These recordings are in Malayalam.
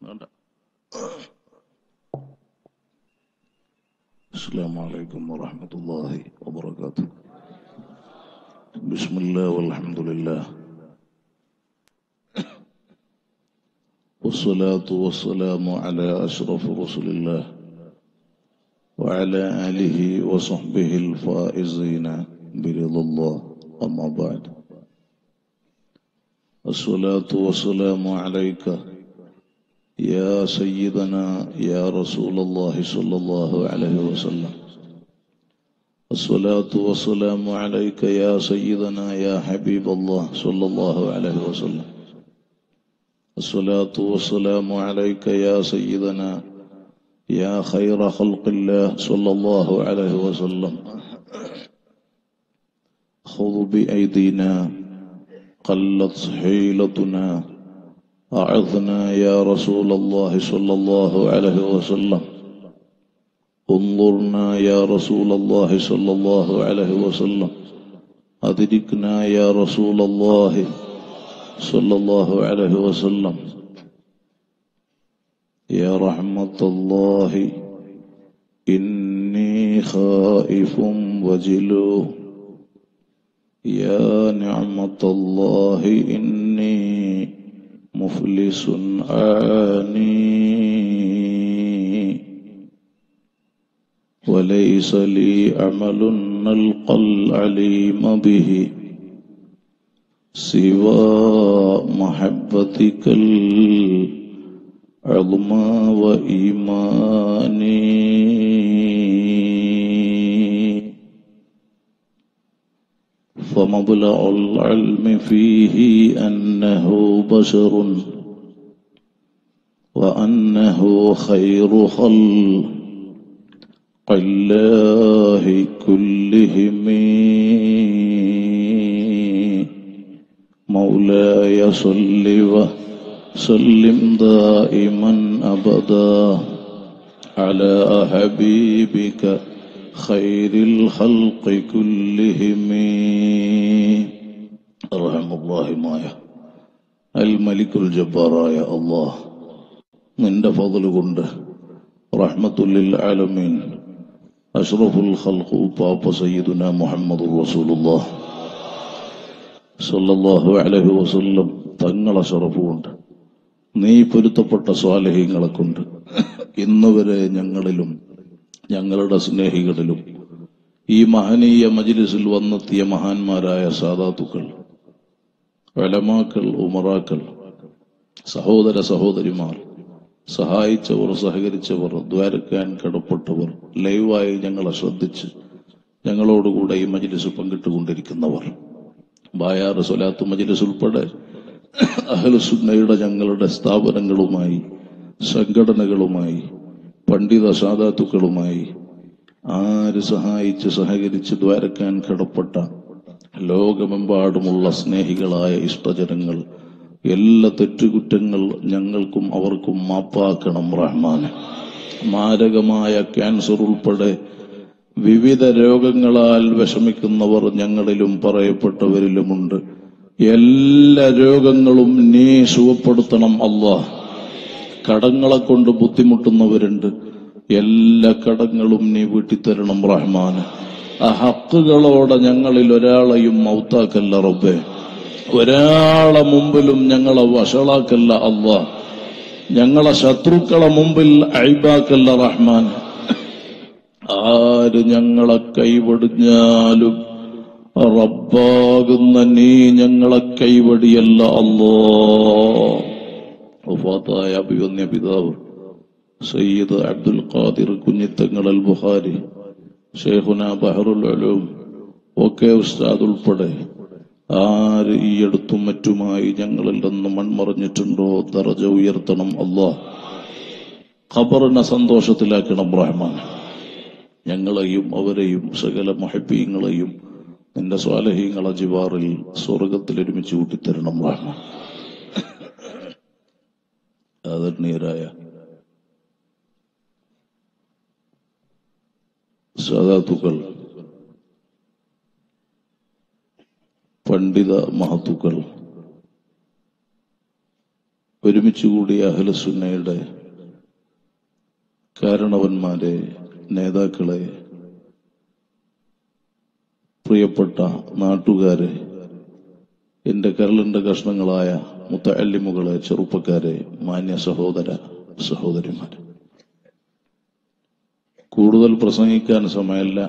വേണ്ട السلام عليكم ورحمة الله وبركاته بسم الله والحمد لله والصلاة والسلام على أشرف رسل الله وعلى آله وصحبه الفائزين برضا الله أما بعد الصلاة والسلام عليك يا سيدنا يا رسول الله صلى الله عليه وسلم الصلاة والسلام عليك يا سيدنا يا حبيب الله صلى الله عليه وسلم الصلاة والسلام عليك يا سيدنا يا خير خلق الله صلى الله عليه وسلم خذ بأيدينا قلت حيلتنا أعظنا يا رسول الله صلى الله عليه وسلم انظرنا يا رسول الله صلى الله عليه وسلم أدركنا يا رسول الله صلى الله عليه وسلم يا رحمة الله إني خائف وجلو يا نعمة الله إني مفلس عاني وليس لي عمل نلقى العليم به سوى محبتك العظمى وإيماني فمبلغ العلم فيه أنه بشر وأنه خير خلق الله كلهم مولاي صل وسلم دائما أبدا على حبيبك خير الخلق كلهم رحم الله مايا الملك الجبار يا الله നിന്റെ ഫضل കൊണ്ട് റഹ്മത്തുല്ലിൽ ആലമീൻ അഷ്റഫുൽ ഖൽഖു പാപ്പ സയ്യിദുന മുഹമ്മദ് റസൂലുള്ളാഹ് സല്ലല്ലാഹു അലൈഹി വസല്ലം തങ്ങളെ ഷറഫുകൊണ്ട് നീ പൊരുത്തപ്പെട്ട സ്വാലഹ്യങ്ങളെ കൊണ്ട് ഇന്ന് വരെ ഞങ്ങളിലും ഞങ്ങളുടെ സ്നേഹികളിലും ഈ മഹനീയ മജിലിസിൽ വന്നെത്തിയ മഹാന്മാരായ സാദാത്തുക്കൾ വലമാക്കൾ ഉമറാക്കൾ സഹോദര സഹോദരിമാർ സഹായിച്ചവർ സഹകരിച്ചവർ ദ്വാരക്കാൻ കടപ്പെട്ടവർ ലൈവായി ഞങ്ങളെ ശ്രദ്ധിച്ച് ഞങ്ങളോടുകൂടെ ഈ മജിലിസ് പങ്കിട്ടുകൊണ്ടിരിക്കുന്നവർ ബായാറ് സ്വലാത്ത് മജിലിസ് ഉൾപ്പെടെ അഹ്ലുസുന്നയുടെ ഞങ്ങളുടെ സ്ഥാപനങ്ങളുമായി സംഘടനകളുമായി പണ്ഡിത സാധാത്തുക്കളുമായി ആര് സഹായിച്ച് സഹകരിച്ച് ദ്വാരക്കാൻ കടപ്പെട്ട ലോകമെമ്പാടുമുള്ള സ്നേഹികളായ ഇഷ്ടജനങ്ങൾ എല്ലാ തെറ്റുകുറ്റങ്ങൾ ഞങ്ങൾക്കും അവർക്കും മാപ്പാക്കണം റഹ്മാൻ മാരകമായ ക്യാൻസർ ഉൾപ്പെടെ വിവിധ രോഗങ്ങളാൽ വിഷമിക്കുന്നവർ ഞങ്ങളിലും പറയപ്പെട്ടവരിലുമുണ്ട് എല്ലാ രോഗങ്ങളും നീ സുഖപ്പെടുത്തണം അള്ളാഹ് കടങ്ങളെ കൊണ്ട് ബുദ്ധിമുട്ടുന്നവരുണ്ട് എല്ലാ കടങ്ങളും നീ വീട്ടിത്തരണം റഹ്മാൻ ആ ഹക്കുകളോടെ ഞങ്ങളിൽ ഒരാളെയും മൗത്താക്കല്ല റബ്ബേ ഒരാളെ മുമ്പിലും ഞങ്ങളെ വഷളാക്കല്ല അള്ളാ ഞങ്ങളെ ശത്രുക്കളെ മുമ്പിൽ അഴിബാക്കല്ല റഹ്മാൻ ആര് ഞങ്ങളെ കൈവടിഞ്ഞാലും റബ്ബാകുന്ന നീ ഞങ്ങളെ കൈവടിയല്ല അല്ലോ വഫാത്തായ അഭിവന്യ പിതാവ് സയ്യിദ് അബ്ദുൽ ഖാദിർ കുഞ്ഞിത്തങ്ങൾ അൽ ബുഖാരി ഷെയ്ഖുന ബഹറുൽ അലൂം ഒക്കെ ഉസ്താദ് ഉൾപ്പെടെ ആര് ഈ അടുത്തും മറ്റുമായി ഞങ്ങളിൽ നിന്ന് മൺമറഞ്ഞിട്ടുണ്ടോ ദറജ ഉയർത്തണം അള്ളാഹ് ഖബറിനെ സന്തോഷത്തിലാക്കണം റഹ്മാൻ ഞങ്ങളെയും അവരെയും സകല മഹബീങ്ങളെയും നിന്റെ സ്വാലഹീങ്ങളെ ജിവാറിൽ സ്വർഗത്തിൽ ഒരുമിച്ച് കൂട്ടിത്തരണം റഹ്മാൻ ആദരണീയരായ സാധാത്തുക്കൾ പണ്ഡിത മഹത്തുക്കൾ ഒരുമിച്ച് കൂടിയ അഹ്ലസുന്നയുടെ കാരണവന്മാരെ നേതാക്കളെ പ്രിയപ്പെട്ട നാട്ടുകാരെ എന്റെ കരളിന്റെ കഷ്ണങ്ങളായ മുത്തല്ലിമുകളെ ചെറുപ്പക്കാരെ മാന്യ സഹോദര സഹോദരിമാരെ കൂടുതൽ പ്രസംഗിക്കാൻ സമയമല്ല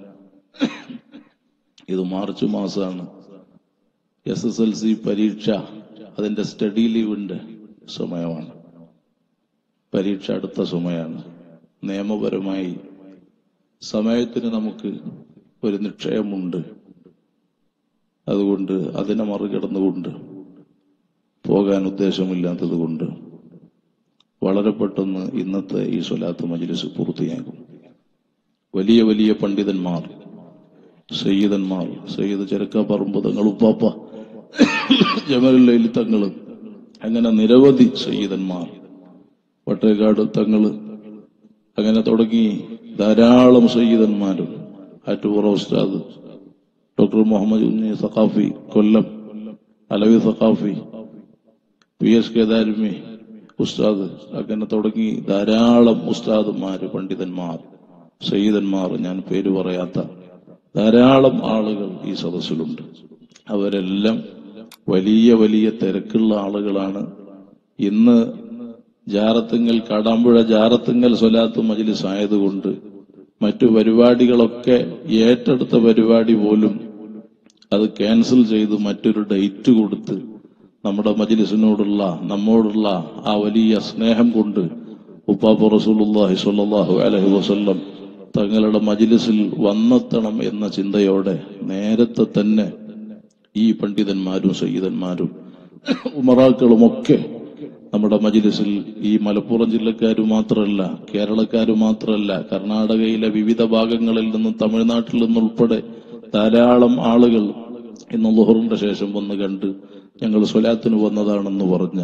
ഇത് മാർച്ച് മാസമാണ് എസ് എസ് എൽ സി പരീക്ഷ അതിന്റെ സ്റ്റഡി ലീവിന്റെ സമയമാണ് പരീക്ഷ അടുത്ത സമയമാണ് നിയമപരമായി സമയത്തിന് നമുക്ക് ഒരു നിക്ഷയമുണ്ട് അതുകൊണ്ട് അതിനെ മറികടന്നുകൊണ്ട് പോകാൻ ഉദ്ദേശമില്ലാത്തത് കൊണ്ട് വളരെ പെട്ടെന്ന് ഇന്നത്തെ ഈ സ്വലാത്ത് മജ്ലിസ് പൂർത്തിയാകും വലിയ വലിയ പണ്ഡിതന്മാർ സയ്യിദന്മാർ സയ്യിദ് ചെറുക്ക പറമ്പ് തങ്ങൾ ഉപ്പാപ്പ ജമലുല്ലയിൽ തങ്ങള് അങ്ങനെ നിരവധി സയ്യിദന്മാർ വട്ടേക്കാട് തങ്ങള് അങ്ങനെ തുടങ്ങി ധാരാളം സയ്യിദന്മാരും ആറ്റുപുറ ഉസ്താദ് doctor Muhammad Unni Saqafi Kollam Alavi Saqafi P S K Darimi ഉസ്താദ് അങ്ങനെ തുടങ്ങി ധാരാളം ഉസ്താദന്മാര് പണ്ഡിതന്മാർ സയ്യിദന്മാർ ഞാൻ പേര് പറയാത്ത ധാരാളം ആളുകൾ ഈ സദസ്സിലുണ്ട് അവരെല്ലാം വലിയ വലിയ തിരക്കുള്ള ആളുകളാണ് ഇന്ന് ജാറത്തുങ്ങൽ കാടാമ്പുഴ ജാറത്തുങ്ങൽ സ്വലാത്ത് മജ്ലിസ് ആയതുകൊണ്ട് മറ്റു പരിപാടികളൊക്കെ ഏറ്റെടുത്ത പരിപാടി പോലും അത് ക്യാൻസൽ ചെയ്ത് മറ്റൊരു ഡേറ്റ് കൊടുത്ത് നമ്മുടെ മജ്ലിസിനോടുള്ള നമ്മോടുള്ള ആ വലിയ സ്നേഹം കൊണ്ട് ഉപ്പാപ്പ റസൂലുള്ളാഹി സ്വല്ലല്ലാഹു അലൈഹി വസല്ലം തങ്ങളുടെ മജ്ലിസിൽ വന്നെത്തണം എന്ന ചിന്തയോടെ നേരത്തെ തന്നെ ഈ പണ്ഡിതന്മാരും സയ്യിദന്മാരും ഉമറാക്കളുമൊക്കെ നമ്മുടെ മജ്ലിസിൽ ഈ മലപ്പുറം ജില്ലക്കാർ മാത്രമല്ല കേരളക്കാർ മാത്രമല്ല കർണാടകയിലെ വിവിധ ഭാഗങ്ങളിൽ നിന്നും തമിഴ്നാട്ടിൽ നിന്നുൾപ്പെടെ ധാരാളം ആളുകൾ ഇന്ന് ലുഹറിന്റെ ശേഷം വന്ന് കണ്ട് ഞങ്ങൾ സ്വലാത്തിന് വന്നതാണെന്ന് പറഞ്ഞ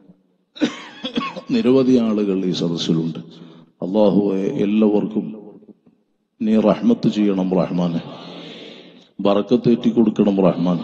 നിരവധി ആളുകൾ ഈ സദസ്സിലുണ്ട് അള്ളാഹുവെ എല്ലാവർക്കും നീ റഹ്മത്ത് ചെയ്യണം റഹ്മാനെ ബറക്കത്തേറ്റി കൊടുക്കണം റഹ്മാൻ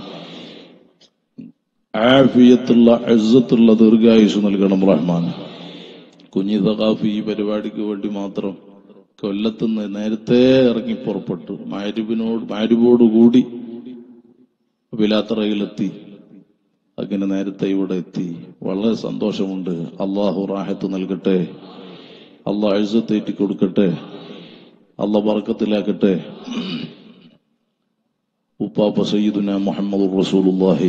ആഫിയത്തുള്ള അഴുത്തുള്ള ദീർഘായുസ് നൽകണം റഹ്മാൻ കുഞ്ഞി സഖാഫി ഈ പരിപാടിക്ക് വേണ്ടി മാത്രം കൊല്ലത്തുനിന്ന് നേരത്തെ ഇറങ്ങി പുറപ്പെട്ടു മാരിബിനോട് മാരിബോടുകൂടി വിലാത്തറയിലെത്തി അങ്ങനെ നേരത്തെ ഇവിടെ എത്തി വളരെ സന്തോഷമുണ്ട് അള്ളാഹു റാഹത്ത് നൽകട്ടെ അള്ളാഹ് എഴുത്തേറ്റി കൊടുക്കട്ടെ അള്ള ബർക്കത്തിലാക്കട്ടെ ഉപ്പാപ്പ സയ്യിദുന മുഹമ്മദ് റസൂലുള്ളാഹി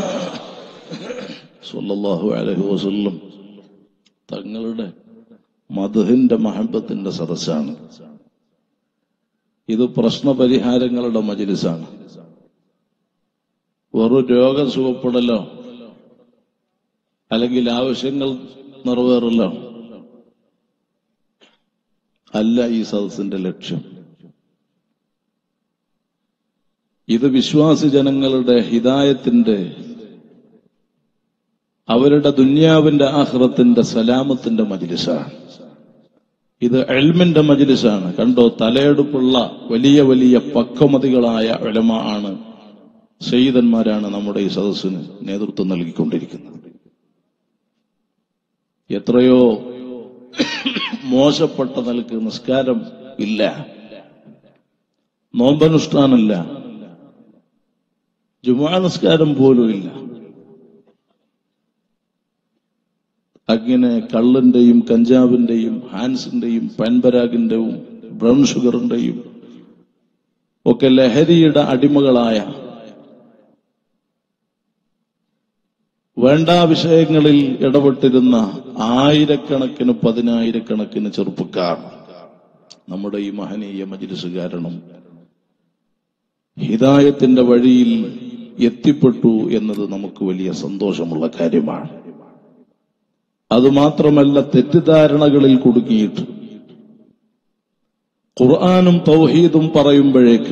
സല്ലല്ലാഹു അലൈഹി വസല്ലം തങ്ങളുടെ മധുഹിന്റെ മഹബത്തിന്റെ സദസ്സാണ് ഇത് പ്രശ്നപരിഹാരങ്ങളുടെ മജിലിസാണ് വെറും രോഗം സുഖപ്പെടലോ അല്ലെങ്കിൽ ആവശ്യങ്ങൾ നിറവേറലോ അല്ല ഈ സദസ്സിന്റെ ലക്ഷ്യം ഇത് വിശ്വാസി ജനങ്ങളുടെ ഹിതായത്തിന്റെ അവരുടെ ദുന്യാവിന്റെ ആഹ്റത്തിന്റെ സലാമത്തിന്റെ മജിലിസാണ് ഇത് എൽമിന്റെ മജിലിസാണ് കണ്ടോ തലയെടുപ്പുള്ള വലിയ വലിയ പക്വമതികളായ എളമ ആണ് സയ്യിദന്മാരാണ് നമ്മുടെ ഈ സദസ്സിന് നേതൃത്വം നൽകിക്കൊണ്ടിരിക്കുന്നത് എത്രയോ മോശപ്പെട്ട നിലക്ക് നിസ്കാരം ഇല്ല നോമ്പനുഷ്ഠാനല്ല ജുമാ നിസ്കാരം പോലും ഇല്ല അങ്ങനെ കള്ളിന്റെയും കഞ്ചാവിന്റെയും ഹാൻസിന്റെയും പാൻപരാഗിന്റെയും ബ്രൗൺ ഷുഗറിന്റെയും ഒക്കെ ലഹരിയുടെ അടിമകളായ വേണ്ട വിഷയങ്ങളിൽ ഇടപെട്ടിരുന്ന ആയിരക്കണക്കിന് പതിനായിരക്കണക്കിന് ചെറുപ്പക്കാർ നമ്മുടെ ഈ മഹനീയ മജിലിസ് കാരണം ഹിതായത്തിന്റെ വഴിയിൽ എത്തിപ്പെട്ടു എന്നത് നമുക്ക് വലിയ സന്തോഷമുള്ള കാര്യമാണ് അതുമാത്രമല്ല തെറ്റിദ്ധാരണകളിൽ കുടുങ്ങിയിട്ട് ഖുർആാനും തൗഹീദും പറയുമ്പോഴേക്ക്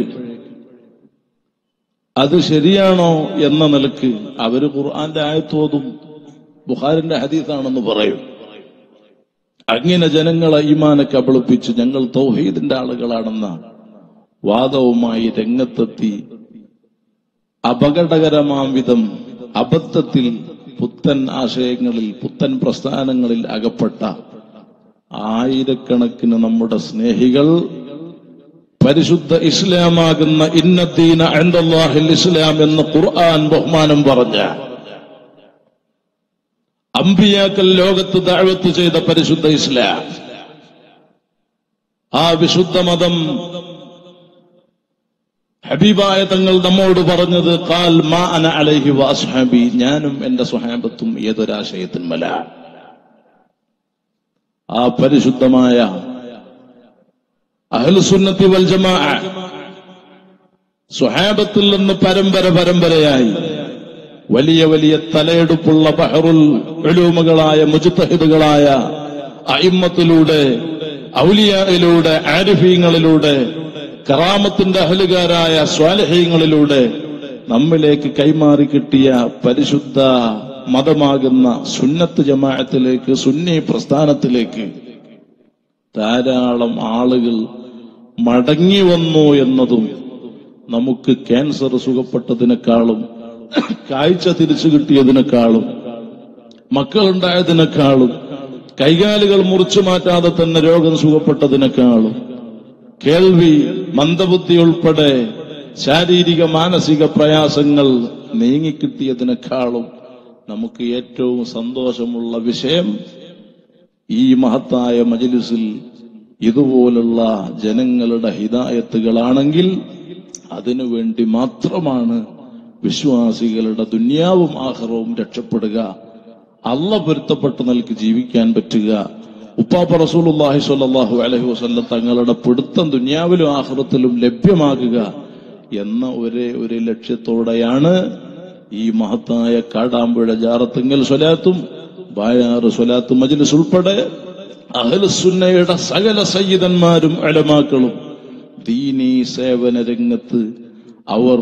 അത് ശരിയാണോ എന്ന നിലക്ക് അവര് ഖുർആന്റെ ആയത്തോതും ബുഖാരിന്റെ ഹദീസാണെന്ന് പറയും അങ്ങനെ ജനങ്ങളെ ഈമാനെ കബളിപ്പിച്ച് ഞങ്ങൾ തൗഹീദിന്റെ ആളുകളാണെന്ന വാദവുമായി രംഗത്തെത്തി അപകടകരമാം വിധം അബദ്ധത്തിൽ പുത്തൻ ആശയങ്ങളിൽ പുത്തൻ പ്രസ്ഥാനങ്ങളിൽ അകപ്പെട്ട ആയിരക്കണക്കിന് നമ്മുടെ സ്നേഹികൾ പരിശുദ്ധ ഇസ്ലാമാകുന്ന ഇന്നദ്ദീന അൻദല്ലാഹിൽ ഇസ്ലാം എന്ന് ഖുർആൻ ബഹുമാനം പറഞ്ഞ അമ്പിയാക്കൽ ലോകത്ത് ദഅവത്ത് ചെയ്ത പരിശുദ്ധ ഇസ്ലാം ആ വിശുദ്ധ മതം ഹബീബായ തങ്ങൾ നമ്മോട് പറഞ്ഞത് കാൽ മാ അന അലൈഹി വാസ്ഹാബി ഞാനും എന്റെ സ്വഹാബത്തും ഏതൊരാശയത്തിന്മല ആ പരിശുദ്ധമായ അഹ്ലുസുന്നത്തി വൽ ജമാ സ്വഹാബത്തിൽ നിന്ന് പരമ്പര പരമ്പരയായി വലിയ വലിയ തലയെടുപ്പുള്ള ബഹറുൽ ഉലൂമുകളായ മുജുത്തഹിദുകളായ അയിമ്മത്തിലൂടെ ഔലിയയിലൂടെ ആരിഫീങ്ങളിലൂടെ കറാമത്തിന്റെ അഹലുകാരായ സ്വാലഹീങ്ങളിലൂടെ നമ്മിലേക്ക് കൈമാറി കിട്ടിയ പരിശുദ്ധ മതമാകുന്ന സുന്നത്ത് ജമാഅത്തിലേക്ക് സുന്നി പ്രസ്ഥാനത്തിലേക്ക് ധാരാളം ആളുകൾ മടങ്ങി വന്നു എന്നതും നമുക്ക് ക്യാൻസർ സുഖപ്പെട്ടതിനേക്കാളും കാഴ്ച തിരിച്ചു കിട്ടിയതിനേക്കാളും മക്കളുണ്ടായതിനേക്കാളും കൈകാലുകൾ മുറിച്ചു മാറ്റാതെ തന്നെ രോഗം സുഖപ്പെട്ടതിനേക്കാളും കേൾവി മന്ദബുദ്ധി ഉൾപ്പെടെ ശാരീരിക മാനസിക പ്രയാസങ്ങൾ നീങ്ങിക്കിട്ടിയതിനേക്കാളും നമുക്ക് ഏറ്റവും സന്തോഷമുള്ള വിഷയം ഈ മഹത്തായ മജിലിസിൽ ഇതുപോലുള്ള ജനങ്ങളുടെ ഹിതായത്തുകളാണെങ്കിൽ അതിനുവേണ്ടി മാത്രമാണ് വിശ്വാസികളുടെ ദുന്യാവും ആഹ്റവും രക്ഷപ്പെടുക അല്ല പൊരുത്തപ്പെട്ട് നൽകി ജീവിക്കാൻ പറ്റുക ഉപ്പാപ്പ റസൂലുള്ളാഹി സ്വല്ലല്ലാഹു അലൈഹി വസല്ലം തങ്ങളുടെ പിടുത്തം ദുന്യാവിലും ആഹ്റത്തിലും ലഭ്യമാകുക എന്ന ഒരേ ഒരു ലക്ഷ്യത്തോടെയാണ് ഈ മഹത്തായ കാടാമ്പുഴ ജാറത്തിങ്കൽ സ്വലാത്തും ബായാറ് സ്വലാത്ത് മജ്ലിസ് ഉൾപ്പെടെ അഹ്ലുസുന്നയുടെ സകല സയ്യിദന്മാരും അലമാക്കളും ദീനീ സേവന രംഗത്ത് അവർ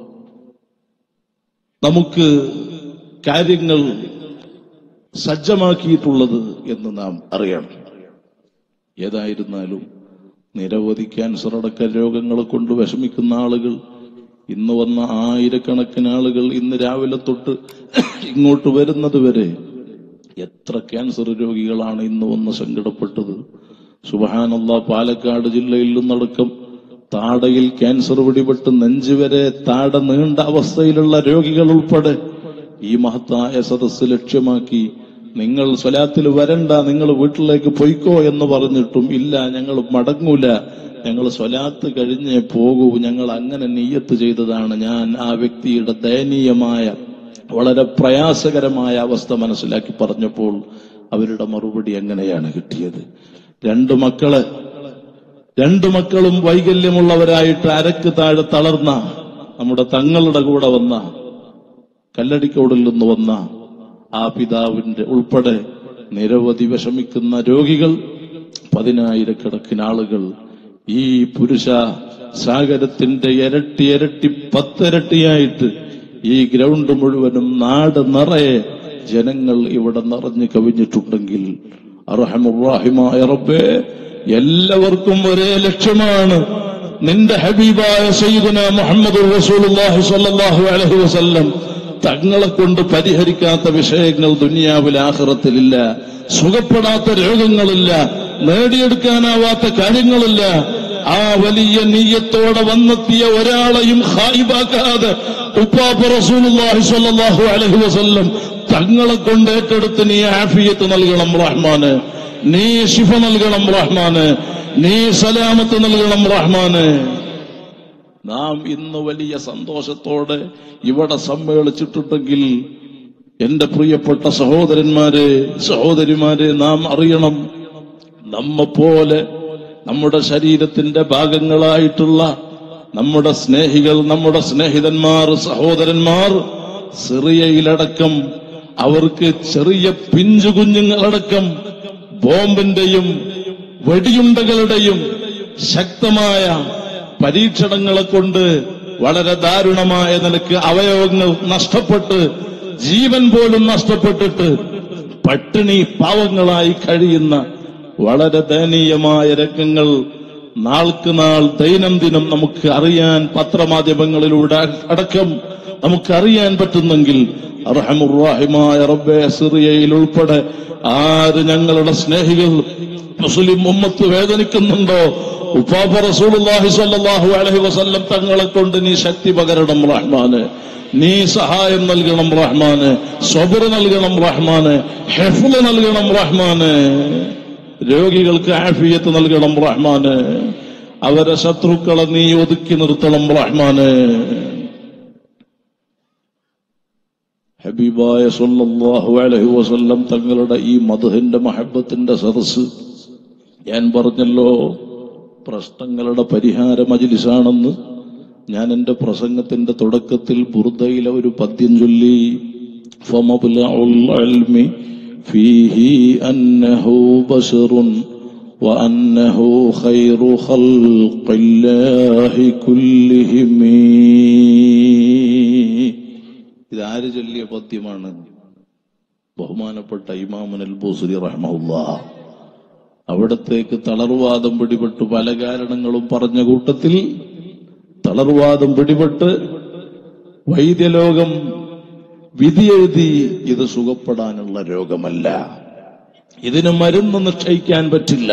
നമുക്ക് കാര്യങ്ങൾ സജ്ജമാക്കിയിട്ടുള്ളത് എന്ന് നാം അറിയണം ഏതായിരുന്നാലും നിരവധി ക്യാൻസർ അടക്ക രോഗങ്ങളെ കൊണ്ട് വിഷമിക്കുന്ന ആളുകൾ ഇന്ന് വന്ന ആയിരക്കണക്കിന് ആളുകൾ ഇന്ന് രാവിലെ തൊട്ട് ഇങ്ങോട്ട് വരുന്നത് വരെ എത്ര ക്യാൻസർ രോഗികളാണ് ഇന്ന് വന്ന് സങ്കടപ്പെട്ടത് സുബഹാനല്ല പാലക്കാട് ജില്ലയിൽ നിന്നടക്കം താടയിൽ ക്യാൻസർ പിടിപെട്ട് നെഞ്ച് വരെ താട നീണ്ട അവസ്ഥയിലുള്ള രോഗികൾ ഉൾപ്പെടെ ഈ മഹത്തായ സദസ്സ് ലക്ഷ്യമാക്കി നിങ്ങൾ സ്വലാത്തിൽ വരണ്ട നിങ്ങൾ വീട്ടിലേക്ക് പൊയ്ക്കോ എന്ന് പറഞ്ഞിട്ടും ഇല്ല ഞങ്ങൾ മടങ്ങൂല ഞങ്ങൾ സ്വലാത്ത് കഴിഞ്ഞേ പോകൂ ഞങ്ങൾ അങ്ങനെ നീയത്ത് ചെയ്തതാണ് ഞാൻ ആ വ്യക്തിയുടെ ദയനീയമായ വളരെ പ്രയാസകരമായ അവസ്ഥ മനസ്സിലാക്കി പറഞ്ഞപ്പോൾ അവരുടെ മറുപടി എങ്ങനെയാണ് കിട്ടിയത് രണ്ടു മക്കള് രണ്ടു മക്കളും വൈകല്യമുള്ളവരായിട്ട് അരക്ക് താഴെ തളർന്ന നമ്മുടെ തങ്ങളുടെ കൂടെ വന്ന കല്ലടിക്കോടിൽ നിന്ന് വന്ന ആ പിതാവിന്റെ ഉൾപ്പെടെ നിരവധി വിഷമിക്കുന്ന രോഗികൾ പതിനായിരക്കണക്കിന് ആളുകൾ ഈ പുരുഷ സാഗരത്തിന്റെ ഇരട്ടി ഇരട്ടി പത്തിരട്ടിയായിട്ട് ഈ ഗ്രൗണ്ട് മുഴുവനും നാട് നിറയെ ജനങ്ങൾ ഇവിടെ നിറഞ്ഞു കവിഞ്ഞിട്ടുണ്ടെങ്കിൽ അർഹമുറാഹിമായ റബ്ബേ എല്ലാവർക്കും ഒരേ ലക്ഷ്യമാണ് നിന്റെ ഹബീബായ സയ്യിദുന മുഹമ്മദ് റസൂലുള്ളാഹി സ്വല്ലല്ലാഹു അലൈഹി വസല്ലം തങ്ങളെ കൊണ്ട് പരിഹരിക്കാത്ത വിഷയങ്ങൾ ദുനിയാവിൽ ആഖിറത്തിലില്ല സുഖപ്പെടാത്ത രോഗങ്ങളില്ല നേടിയെടുക്കാനാവാത്ത കാര്യങ്ങളില്ല ആ വലിയ നീയത്തോടെ വന്നെത്തിയ ഒരാളെയും ഹായിബാക്കാതെ ഉപ്പാപ്പ റസൂലുള്ളാഹി സ്വല്ലല്ലാഹു അലൈഹി വസല്ലം തങ്ങളെ കൊണ്ട് ഏറ്റെടുത്ത് നീ ആഫിയത്ത് നൽകണം റഹ്മാന് നീ ശിഫ നൽകണം റഹ്മാന് നീ സലാമത്ത് നൽകണം റഹ്മാന് നാം ഇന്ന് വലിയ സന്തോഷത്തോടെ ഇവിടെ സമ്മേളിച്ചിട്ടുണ്ടെങ്കിൽ എന്റെ പ്രിയപ്പെട്ട സഹോദരന്മാരെ സഹോദരിമാരെ നാം അറിയണം നമ്മെപ്പോലെ നമ്മുടെ ശരീരത്തിന്റെ ഭാഗങ്ങളായിട്ടുള്ള നമ്മുടെ സ്നേഹികൾ നമ്മുടെ സ്നേഹിതന്മാർ സഹോദരന്മാർ സിറിയയിലടക്കം അവർക്ക് ചെറിയ പിഞ്ചു കുഞ്ഞുങ്ങളടക്കം ബോംബിന്റെയും വെടിയുണ്ടകളുടെയും ശക്തമായ പരീക്ഷണങ്ങളെ കൊണ്ട് വളരെ ദാരുണമായ നിലക്ക് അവയവങ്ങൾ നഷ്ടപ്പെട്ട് ജീവൻ പോലും നഷ്ടപ്പെട്ടിട്ട് പട്ടിണി പാവങ്ങളായി കഴിയുന്ന വളരെ ദയനീയമായ രംഗങ്ങൾ നാൾക്ക് നാൾ ദൈനംദിനം നമുക്ക് അറിയാൻ പത്രമാധ്യമങ്ങളിലൂടെ അടക്കം നമുക്കറിയാൻ പറ്റുന്നെങ്കിൽ അർഹമുറാഹിമായ റബ്ബെ സിറിയയിൽ ഉൾപ്പെടെ ആര് ഞങ്ങളുടെ സ്നേഹികൾ മുസ്ലിം ഉമ്മത്ത് വേദനിക്കുന്നുണ്ടോ ഉപ്പാപ്പ റസൂലുള്ളാഹി സ്വല്ലല്ലാഹു അലൈഹി വസല്ലം തങ്ങളെ കൊണ്ട് നീ ശക്തി പകരണം റഹ്മാന് നീ സഹായം നൽകണം റഹ്മാന് സ്വബർ നൽകണം റഹ്മാന് ഹെഫ്ല് നൽകണം റഹ്മാന് രോഗികൾക്ക് ആഫിയത്ത് നൽകണം റഹ്മാന് അവരെ ശത്രുക്കളെ നീ ഒതുക്കി നിർത്തണം റഹ്മാന് ഹബീബായ സല്ലല്ലാഹു അലൈഹി വസല്ലം തങ്ങളുടെ ഈ മധുഹിന്റെ മഹബത്തിന്റെ സദസ് ഞാൻ പറഞ്ഞല്ലോ പ്രശ്നങ്ങളുടെ പരിഹാര മജിലിസാണെന്ന് ഞാൻ എന്റെ പ്രസംഗത്തിന്റെ തുടക്കത്തിൽ ബുർദയിലെ ഒരു പദ്യം ചൊല്ലി ഫമബ്ലഉൽ ഇൽമി ഫീഹി അന്നഹു ബശറുൻ وأنه خير خلق الله كلهم ഇതാര് ചൊല്ലിയ പദ്യമാണ് ബഹുമാനപ്പെട്ട ഇമാമുൽ ബൂസരി റഹ്മുല്ല അവിടത്തേക്ക് തളർവാദം പിടിപെട്ട് പല കാരണങ്ങളും പറഞ്ഞ കൂട്ടത്തിൽ തളർവാദം പിടിപെട്ട് വൈദ്യലോകം വിധിയെഴുതി ഇത് സുഖപ്പെടാനുള്ള രോഗമല്ല ഇതിന് മരുന്ന് നിശ്ചയിക്കാൻ പറ്റില്ല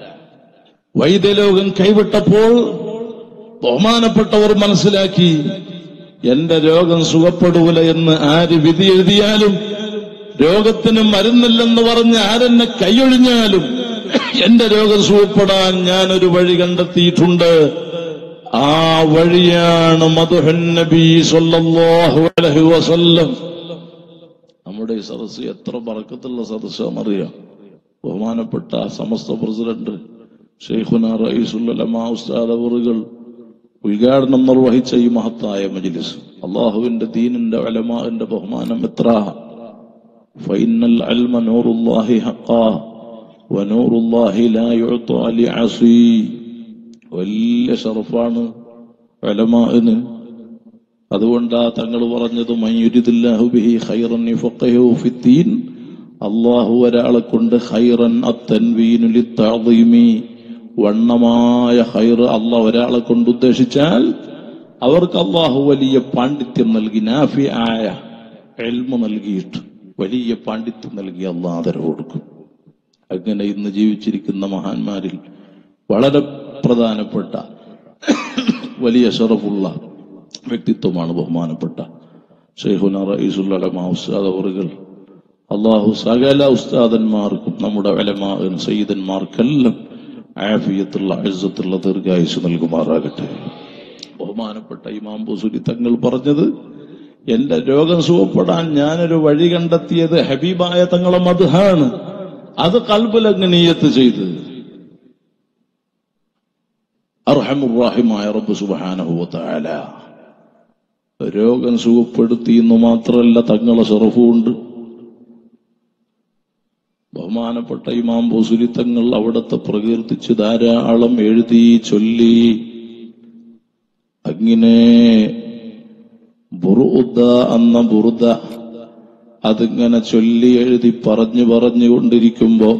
വൈദ്യലോകം കൈവിട്ടപ്പോൾ ബഹുമാനപ്പെട്ടവർ മനസ്സിലാക്കി എന്റെ രോഗം സുഖപ്പെടൂല എന്ന് ആര് വിധി എഴുതിയാലും രോഗത്തിന് മരുന്നില്ലെന്ന് പറഞ്ഞ് ആരെന്നെ കൈയൊഴിഞ്ഞാലും എന്റെ രോഗം സുഖപ്പെടാൻ ഞാനൊരു വഴി കണ്ടെത്തിയിട്ടുണ്ട് ആ വഴിയാണ് മധുഹൻ നബി സല്ലല്ലാഹു അലൈഹി വസല്ലം നമ്മുടെ ഈ സദസ്സ് എത്ര പറക്കത്തുള്ള സദസ്സാണെന്നറിയാം ബഹുമാനപ്പെട്ട സമസ്ത പ്രസിഡന്റ് ഷെയ്ഖുന റയീസുല്ലമാ ഉസ്താദ് അവറുകൾ ഉദ്ഘാടനം നിർവഹിച്ച ഈ മഹത്തായ മജ്ലിസ് അള്ളാഹുവിന്റെ ദീനിന്റെ അലമാന്റെ ബഹുമാനം എത്ര ഫൈനൽ അൽമ നൂറുല്ലാഹി ഹഖാ വനൂറുല്ലാഹി ലാ യുഅ്താ ലിഅസി വലിയ ഷറഫാണ് അലമാന് അതുകൊണ്ടാ തങ്ങൾ പറഞ്ഞത് മയ്യുരിദില്ലാഹു ബിഹി ഖൈറൻ യുഫഖിഹു ഫിദ്ദീൻ അള്ളാഹു ഒരാളെ കൊണ്ട് ഖൈറൻ അത്തൻവീനു ലിത്തഅദീമി വണ്ണമായ ഖൈർ അള്ളാഹ് ഒരാളെ കൊണ്ട് ഉദ്ദേശിച്ചാൽ അവർക്ക് അള്ളാഹു വലിയ പാണ്ഡിത്യം നൽകി നാഫി ആയ എൽമ നൽകിയിട്ട് വലിയ പാണ്ഡിത്യം നൽകി അള്ളാഹ് ആദരവ് കൊടുക്കും അങ്ങനെ ഇന്ന് ജീവിച്ചിരിക്കുന്ന മഹാന്മാരിൽ വളരെ പ്രധാനപ്പെട്ട വലിയ ഷറഫുള്ള വ്യക്തിത്വമാണ് ബഹുമാനപ്പെട്ട ഷെയ്ഖുന റഈസുൽ അലമാ ഉസ്താദ് അവറുകൾ അള്ളാഹു സകല ഉസ്താദന്മാർക്കും നമ്മുടെ അലമാ സയ്യിദന്മാർക്കെല്ലാം ആഫിയത്തുള്ള അഴുത്തുള്ള ദീർഘായുസ് നൽകുമാറാകട്ടെ ബഹുമാനപ്പെട്ട ഇമാം ബുസുരി തങ്ങൾ പറഞ്ഞത് എന്റെ രോഗം സുഖപ്പെടാൻ ഞാനൊരു വഴി കണ്ടെത്തിയത് ഹബീബായ തങ്ങളെ മധുഹാണ് അത് കൽബിലങ്ങ് നീയത്ത് ചെയ്ത് അർഹമുറാഹിമായ റബ്ബ് സുബ്ഹാനഹു വതആല രോഗം സുഖപ്പെടുത്തി എന്ന് മാത്രമല്ല തങ്ങളെ ഷറഫുണ്ട് ബഹുമാനപ്പെട്ട ഇമാം ബുസുരി തങ്ങൾ അവിടത്തെ പ്രകീർത്തിച്ച് ധാരാളം എഴുതി ചൊല്ലി അങ്ങനെ ബുറുദ എന്ന ബുറുദ അതിങ്ങനെ ചൊല്ലി എഴുതി പറഞ്ഞു പറഞ്ഞുകൊണ്ടിരിക്കുമ്പോ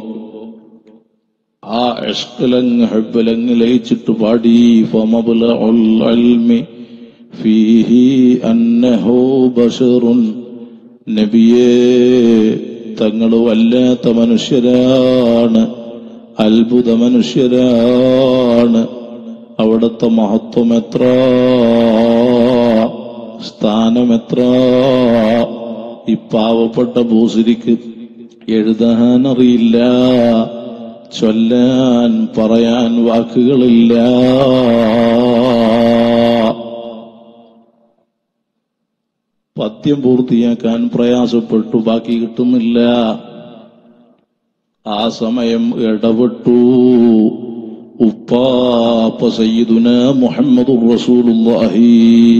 ആ ഇഷ്കലങ് ഹബ്ബലങ് ലയിച്ചിട്ട് പാടി ഫമബുല അൽമി ഫീഹി അന്നഹു ബഷറുൻ നബിയേ തങ്ങൾ വല്ലാത്ത മനുഷ്യരാണ് അത്ഭുത മനുഷ്യരാണ് അവിടുത്തെ മഹത്വം എത്ര സ്ഥാനം എത്ര ഈ പാവപ്പെട്ട ഭൂസിരിക്ക് എഴുതാൻ അറിയില്ല ചൊല്ലാൻ പറയാൻ വാക്കുകളില്ല പദ്യം പൂർത്തിയാക്കാൻ പ്രയാസപ്പെട്ടു ബാക്കി കിട്ടുന്നില്ല ആ സമയം ഇടപെട്ടു ഉപ്പാപ്പ സയ്യിദുന മുഹമ്മദ് റസൂലുള്ളാഹി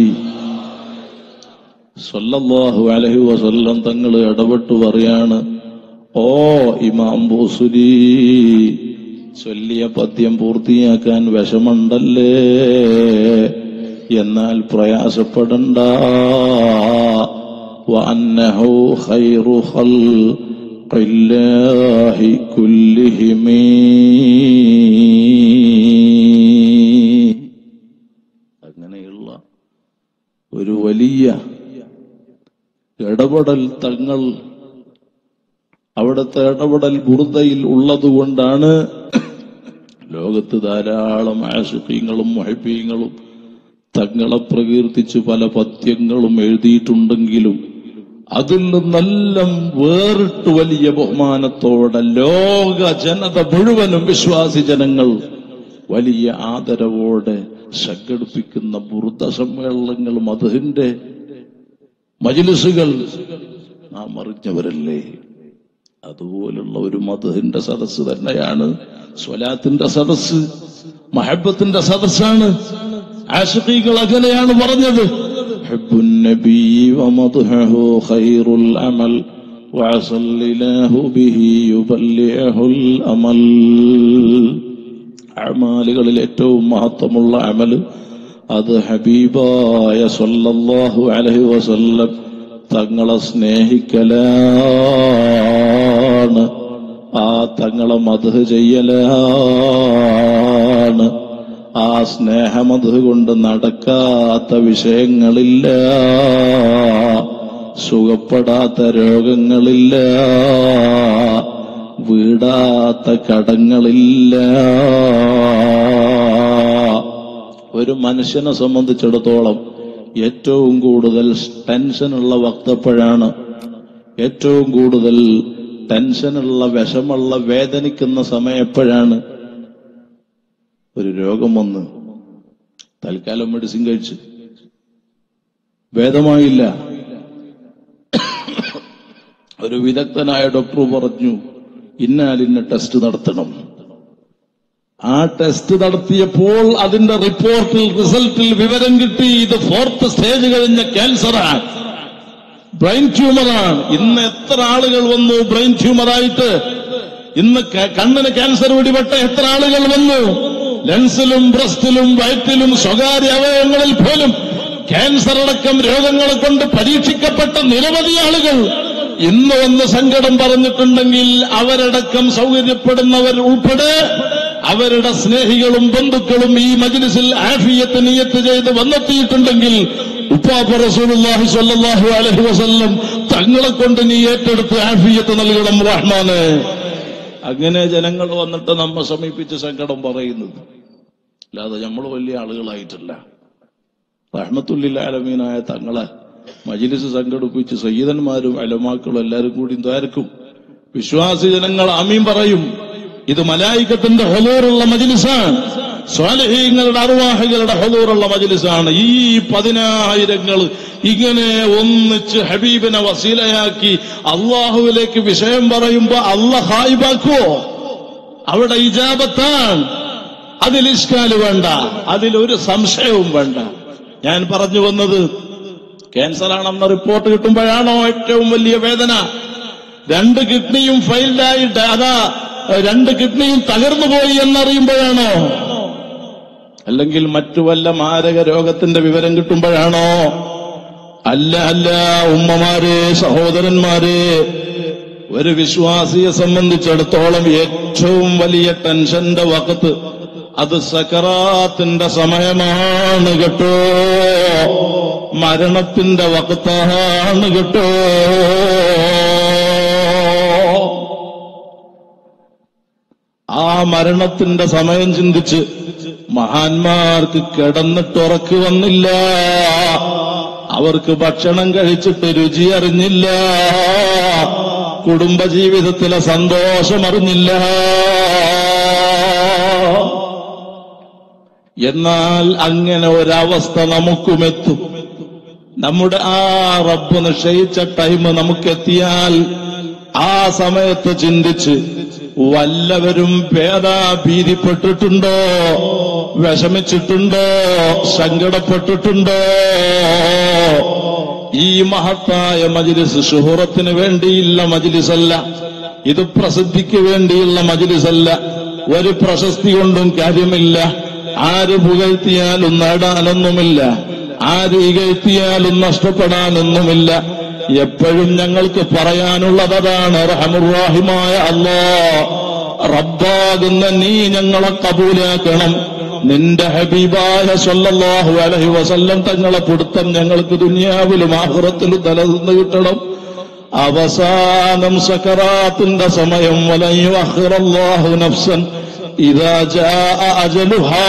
സല്ലല്ലാഹു അലൈഹി വസല്ലം തങ്ങൾ ഇടപെട്ടു പറയാണ് ഓ ഇമാം ബൂസുരി ചൊല്ലിയ പദ്യം പൂർത്തിയാക്കാൻ വിഷമുണ്ടല്ലേ എന്നാൽ പ്രയാസപ്പെടണ്ട وأنه خير خلق الله كلهم അങ്ങനെയുള്ള ഒരു വലിയ ഇടപെടൽ തങ്ങൾ അവിടുത്തെ ഇടപെടൽ ബുറുദയിൽ ഉള്ളതുകൊണ്ടാണ് ലോകത്ത് ധാരാളം ആശുഖീങ്ങളും മൊഹബീങ്ങളും തങ്ങളെ പ്രകീർത്തിച്ച് പല പദ്യങ്ങളും എഴുതിയിട്ടുണ്ടെങ്കിലും അതിൽ നിന്നെല്ലാം വേറിട്ട് വലിയ ബഹുമാനത്തോടെ ലോക ജനത മുഴുവനും വിശ്വാസി ജനങ്ങൾ വലിയ ആദരവോടെ സംഘടിപ്പിക്കുന്ന ബുറുദ സമ്മേളനങ്ങളും അതിന്റെ മജിലിസുകൾ നാം അറിഞ്ഞവരല്ലേ അതുപോലുള്ള ഒരു മധുഹിന്റെ സദസ്സ് തന്നെയാണ് സ്വലാത്തിന്റെ സദസ്സ് മഹബത്തിന്റെ സദസ്സാണ് ആഷിഖീകൾ അങ്ങനെയാണ് പറഞ്ഞത് حب النبي ومدحه خير العمل وعسى الإله به يبلعه الأمل അമാലുകളിൽ ഏറ്റവും മഹത്വമുള്ള അമല് അത് ഹബീബായ സല്ലല്ലാഹു അലൈഹി വസല്ലം തങ്ങളെ സ്നേഹിക്കലാണ് ആ തങ്ങളെ മധു ചെയ്യലാണ് ആ സ്നേഹമധു കൊണ്ട് നടക്കാത്ത വിഷയങ്ങളില്ല സുഖപ്പെടാത്ത രോഗങ്ങളില്ല വീടാത്ത കടങ്ങളില്ല ഒരു മനുഷ്യനെ സംബന്ധിച്ചിടത്തോളം ഏറ്റവും കൂടുതൽ ടെൻഷനുള്ള വക്തപ്പോഴാണ് ഏറ്റവും കൂടുതൽ ടെൻഷനുള്ള വിഷമുള്ള വേദനിക്കുന്ന സമയം എപ്പോഴാണ് ഒരു രോഗം വന്ന് തൽക്കാലം മെഡിസിൻ കഴിച്ച് ഭേദമായില്ല ഒരു വിദഗ്ധനായ ഡോക്ടർ പറഞ്ഞു ഇന്നാലിന്ന ടെസ്റ്റ് നടത്തണം ആ ടെസ്റ്റ് നടത്തിയപ്പോൾ അതിന്റെ റിപ്പോർട്ടിൽ റിസൾട്ടിൽ വിവരം കിട്ടി ഇത് ഫോർത്ത് സ്റ്റേജ് കഴിഞ്ഞ ക്യാൻസറാണ് ബ്രെയിൻ ട്യൂമറാണ് ഇന്ന് എത്ര ആളുകൾ വന്നു ബ്രെയിൻ ട്യൂമറായിട്ട് ഇന്ന് ക- കണ്ണിന് ക്യാൻസർ പിടിപെട്ട എത്ര ആളുകൾ വന്നു ലെൻസിലും ബ്രസ്റ്റിലും വയറ്റിലും സ്വകാര്യ അവയവങ്ങളിൽ പോലും ക്യാൻസർ അടക്കം രോഗങ്ങളെ കൊണ്ട് പരീക്ഷിക്കപ്പെട്ട നിരവധി ആളുകൾ ഇന്ന് വന്ന് സങ്കടം പറഞ്ഞിട്ടുണ്ടെങ്കിൽ അവരടക്കം സൗകര്യപ്പെടുന്നവർ ഉൾപ്പെടെ അവരുടെ സ്നേഹികളും ബന്ധുക്കളും ഈ മജ്ലിസിൽ ആഫിയത്ത് നിയത്ത് ചെയ്ത് വന്നെത്തിയിട്ടുണ്ടെങ്കിൽ ഉപ്പാപ്പ റസൂലുള്ളാഹി സ്വല്ലല്ലാഹു അലൈഹി വസല്ലം തങ്ങളെ കൊണ്ട് നീ ഏറ്റെടുത്ത് ആഫിയത്ത് നൽകണം റഹ്മാന് അങ്ങനെ ജനങ്ങൾ വന്നിട്ട് നമ്മെ സമീപിച്ച് സങ്കടം പറയുന്നത് അല്ലാതെ നമ്മൾ വലിയ ആളുകളായിട്ടില്ല റഹ്മത്തുല്ലിലാലമീനായ തങ്ങളെ മജിലിസ് സംഘടിപ്പിച്ച് സയ്യിദന്മാരും അലമാക്കളും എല്ലാവരും കൂടി ദ്വാരക്കും വിശ്വാസി ജനങ്ങൾ ആമീൻ പറയും ഇത് മലായിക്കത്തിന്റെ ഹൊലൂറുള്ള മജിലിസാണ് സ്വാലഹീങ്ങളുടെ അറുവാഹികളുടെ ഹൊലൂറുള്ള മജിലിസാണ് ഈ പതിനായിരങ്ങൾ ഇങ്ങനെ ഒന്നിച്ച് ഹബീബിനെ വസീലയാക്കി അള്ളാഹുവിലേക്ക് വിഷയം പറയുമ്പോ അല്ല ഹായിബാക്കുവോ അവിടെ ഇജാബത്താണ് അതിൽ ഇഷ്കാല് വേണ്ട അതിലൊരു സംശയവും വേണ്ട ഞാൻ പറഞ്ഞു വന്നത് ക്യാൻസർ ആണെന്ന റിപ്പോർട്ട് കിട്ടുമ്പോഴാണോ ഏറ്റവും വലിയ വേദന രണ്ട് കിഡ്നിയും ഫെയിൽഡായിട്ട് അതാ രണ്ട് കിഡ്നിയും തകർന്നു പോയി എന്നറിയുമ്പോഴാണോ അല്ലെങ്കിൽ മറ്റു വല്ല മാരക രോഗത്തിന്റെ വിവരം കിട്ടുമ്പോഴാണോ അല്ല അല്ല ഉമ്മമാരെ സഹോദരന്മാരെ ഒരു വിശ്വാസിയെ സംബന്ധിച്ചിടത്തോളം ഏറ്റവും വലിയ ടെൻഷന്റെ വകത്ത് അത് സക്കറാത്തിന്റെ സമയമാണ് കേട്ടോ മരണത്തിന്റെ വകത്താണ് കേട്ടോ ആ മരണത്തിന്റെ സമയം ചിന്തിച്ച് മഹാന്മാർക്ക് കിടന്നിട്ടുറക്ക് വന്നില്ല അവർക്ക് ഭക്ഷണം കഴിച്ചിട്ട് രുചി അറിഞ്ഞില്ല കുടുംബജീവിതത്തിലെ സന്തോഷം അറിഞ്ഞില്ല എന്നാൽ അങ്ങനെ ഒരവസ്ഥ നമുക്കുമെത്തും നമ്മുടെ ആ റബ്ബ് നിശ്ചയിച്ച ടൈം നമുക്കെത്തിയാൽ ആ സമയത്ത് ചിന്തിച്ച് വല്ലവരും ഭേദാഭീതിപ്പെട്ടിട്ടുണ്ടോ വിഷമിച്ചിട്ടുണ്ടോ സങ്കടപ്പെട്ടിട്ടുണ്ടോ ഈ മഹത്തായ മജിലിസ് ശുഹുറത്തിന് വേണ്ടിയുള്ള മജിലിസല്ല ഇത് പ്രസിദ്ധിക്ക് വേണ്ടിയുള്ള മജിലിസല്ല ഒരു പ്രശസ്തി കൊണ്ടും കാര്യമില്ല ആര് പുകഴ്ത്തിയാലും നേടാനൊന്നുമില്ല ആര് ഇകഴ്ത്തിയാലും നഷ്ടപ്പെടാനൊന്നുമില്ല എപ്പോഴും ഞങ്ങൾക്ക് പറയാനുള്ളത് അതാണ് റഹമുറാഹിമായ അല്ലോ റബ്ബാകുന്ന നീ ഞങ്ങളെ കബൂലാക്കണം നിന്റെ ഹബീബായ സല്ലല്ലാഹു അലൈഹി വസല്ലം തങ്ങളെ പിടുത്തം ഞങ്ങൾക്ക് ദുനിയാവിലും ആഹുറത്തിലും തലനിന്ന് കിട്ടണം അവസാനം സക്കറാത്തിന്റെ സമയം വലയു അഹ്റല്ലാഹു നഫ്സൻ ഇതാ ജാ അജലുഹാ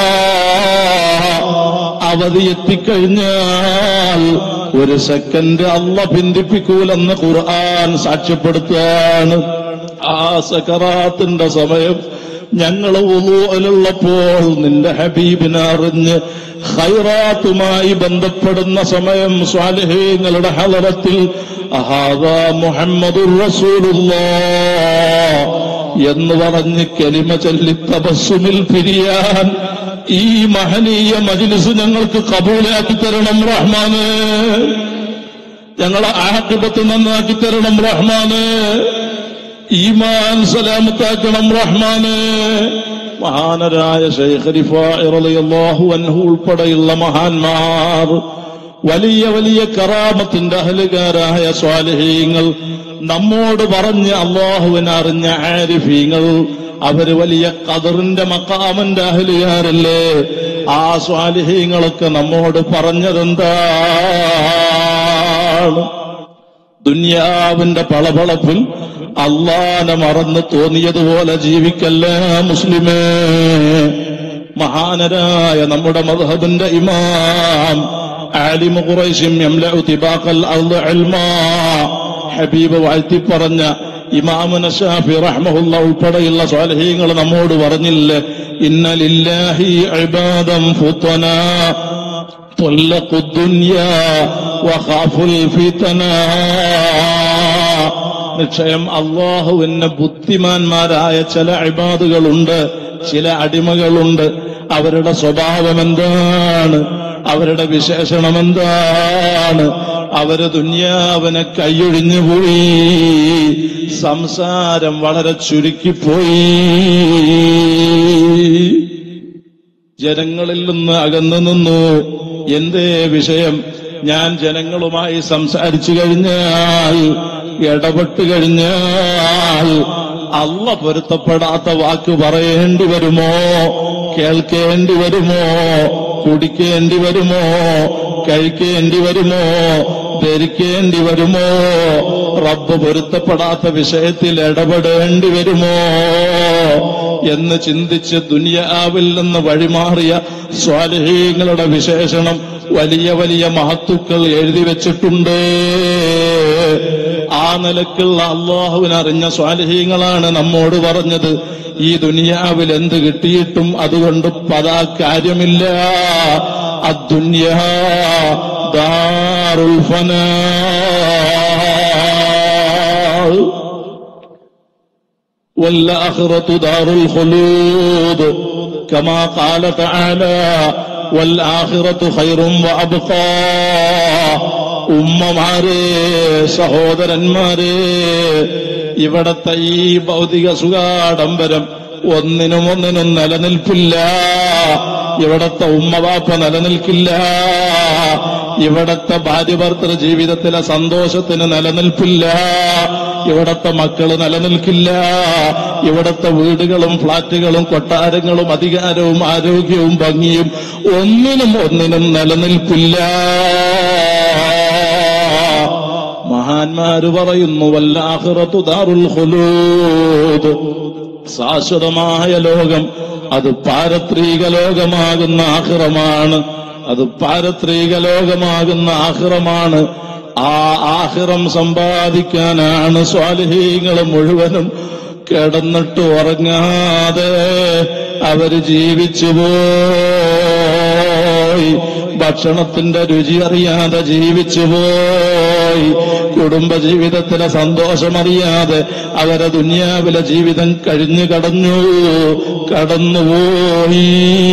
അവധി എത്തിക്കഴിഞ്ഞാൽ ഒരു സെക്കൻഡ് അല്ല പിന്തിപ്പിക്കൂലെന്ന് ഖുർആൻ സാക്ഷ്യപ്പെടുത്തുകയാണ് ആ സക്കറാത്തിന്റെ സമയം ഞങ്ങൾ ഉള്ളപ്പോൾ നിന്റെ ഹബീബിനെ അറിഞ്ഞ് ഖൈറാത്തുമായി ബന്ധപ്പെടുന്ന സമയം സ്വാലിഹീങ്ങളുടെ ഹലറത്തിൽ അഹാദാ മുഹമ്മദുർ റസൂലുള്ളാഹ് എന്ന് പറഞ്ഞ് കെലിമ ചൊല്ലി തപസ്സുമിൽ പിരിയാൻ ഈ മഹനീയ മജിലിസ് ഞങ്ങൾക്ക് കബൂലാക്കി തരണം റഹ്മാന് ഞങ്ങളെ ആക്കിപത്ത് നന്നാക്കി തരണം റഹ്മാന് ഈമാൻ സലാമത്താക്കണം റഹ്മാന് മഹാനരായ ശൈഖ് റിഫാഇ റളിയല്ലാഹു അൻഹു ഉൾപ്പെടെയുള്ള മഹാന്മാർ വലിയ വലിയ കറാമത്തിന്റെ അഹലുകാരായ സ്വാലിഹീങ്ങൾ നമ്മോട് പറഞ്ഞ് അള്ളാഹുവിനെ അറിഞ്ഞ ആരിഫീങ്ങൾ അവര് വലിയ കതറിന്റെ മക്കാമന്റെ അഹലുകാരല്ലേ ആ സ്വാലിഹീങ്ങളൊക്കെ നമ്മോട് പറഞ്ഞതെന്താണ് ദുന്യാവിന്റെ പളപളപ്പിൽ അള്ളാനെ മറന്ന് തോന്നിയതുപോലെ ജീവിക്കല്ല മുസ്ലിമേ മഹാനരായ നമ്മുടെ മധുഹബിന്റെ ഇമാം ആലിമു ഖുറൈശിം യംലഉ തിബാഖൽ അർള് ഇൽമാ ഹബീബ് വാഴ്ത്തി പറഞ്ഞ ഇമാമുന ഷാഫി റഹ്മഹുല്ല ഉൾപ്പെടെയുള്ള സ്വാലഹീങ്ങൾ നമ്മോട് പറഞ്ഞില്ലേ ഇന്ന ലില്ലാഹി ഇബാദം ഫുത്തനാ طلقوا الدنيا وخافوا الفتنا നിശ്ചയം അള്ളാഹുവിന് ബുദ്ധിമാന്മാരായ ചില അഴിബാദുകളുണ്ട് ചില അടിമകളുണ്ട് അവരുടെ സ്വഭാവം എന്താണ് അവരുടെ വിശേഷണം എന്താണ് അവര് ദുന്യാവിനെ കൈയൊഴിഞ്ഞു പോയി സംസാരം വളരെ ചുരുക്കിപ്പോയി ജനങ്ങളിൽ നിന്ന് അകന്നു നിന്നു എന്തേ വിഷയം ഞാൻ ജനങ്ങളുമായി സംസാരിച്ചു കഴിഞ്ഞാൽ ഇടപെട്ട് കഴിഞ്ഞാൽ അല്ല പൊരുത്തപ്പെടാത്ത വാക്ക് പറയേണ്ടി വരുമോ കേൾക്കേണ്ടി വരുമോ കുടിക്കേണ്ടി വരുമോ കഴിക്കേണ്ടി വരുമോ ധരിക്കേണ്ടി വരുമോ റബ്ബ് പൊരുത്തപ്പെടാത്ത വിഷയത്തിൽ ഇടപെടേണ്ടി വരുമോ എന്ന് ചിന്തിച്ച് ദുനിയാവിൽ നിന്ന് വഴിമാറിയ സ്വാലഹീങ്ങളുടെ വിശേഷണം വലിയ വലിയ മഹത്തുക്കൾ എഴുതി വെച്ചിട്ടുണ്ട് ആ നിലക്കുള്ള അള്ളാഹുവിനറിഞ്ഞ സ്വാലഹീങ്ങളാണ് നമ്മോട് പറഞ്ഞത് ഈ ദുനിയാവിൽ എന്ത് കിട്ടിയിട്ടും അതുകൊണ്ട് പതാ കാര്യമില്ല അദ്ദുന്യാ ദാറുൽ ഫനാ والآخرة دار الخلود كما قال تعالى والآخرة خير وأبقى ഉമ്മമാരെ സഹോദരന്മാരെ ഇവിടത്തെ ഈ ഭൗതിക സുഖാഡംബരം ഒന്നിനും ഒന്നിനും നിലനിൽപ്പില്ല ഇവിടത്തെ ഉമ്മവാപ്പ നിലനിൽക്കില്ല ഇവിടത്തെ ഭാര്യ ഭർത്തൃ ജീവിതത്തിലെ സന്തോഷത്തിന് നിലനിൽപ്പില്ല ഇവിടത്തെ മക്കള് നിലനിൽക്കില്ല ഇവിടത്തെ വീടുകളും ഫ്ളാറ്റുകളും കൊട്ടാരങ്ങളും അധികാരവും ആരോഗ്യവും ഭംഗിയും ഒന്നിനും ഒന്നിനും നിലനിൽപ്പില്ല മഹാന്മാര് പറയുന്നു വല്ലാഹിറത്തു ദാറുൽ ഖുലൂദ് ശാശ്വതമായ ലോകം അത് പാരത്രിക ലോകമാകുന്ന ആഹിറമാണ് അത് പാരത്രിക ലോകമാകുന്ന ആഹിറമാണ് ആ ആഹിറം സമ്പാദിക്കാനാണ് സ്വാലിഹീങ്ങൾ മുഴുവനും കിടന്നിട്ട് ഉറങ്ങാതെ അവര് ജീവിച്ചു പോയി ഭക്ഷണത്തിന്റെ രുചി അറിയാതെ ജീവിച്ചു പോയി കുടുംബ ജീവിതത്തിലെ സന്തോഷമറിയാതെ അവരെ ദുനിയാവിലെ ജീവിതം കഴിഞ്ഞു കടന്നു കടന്നുപോയി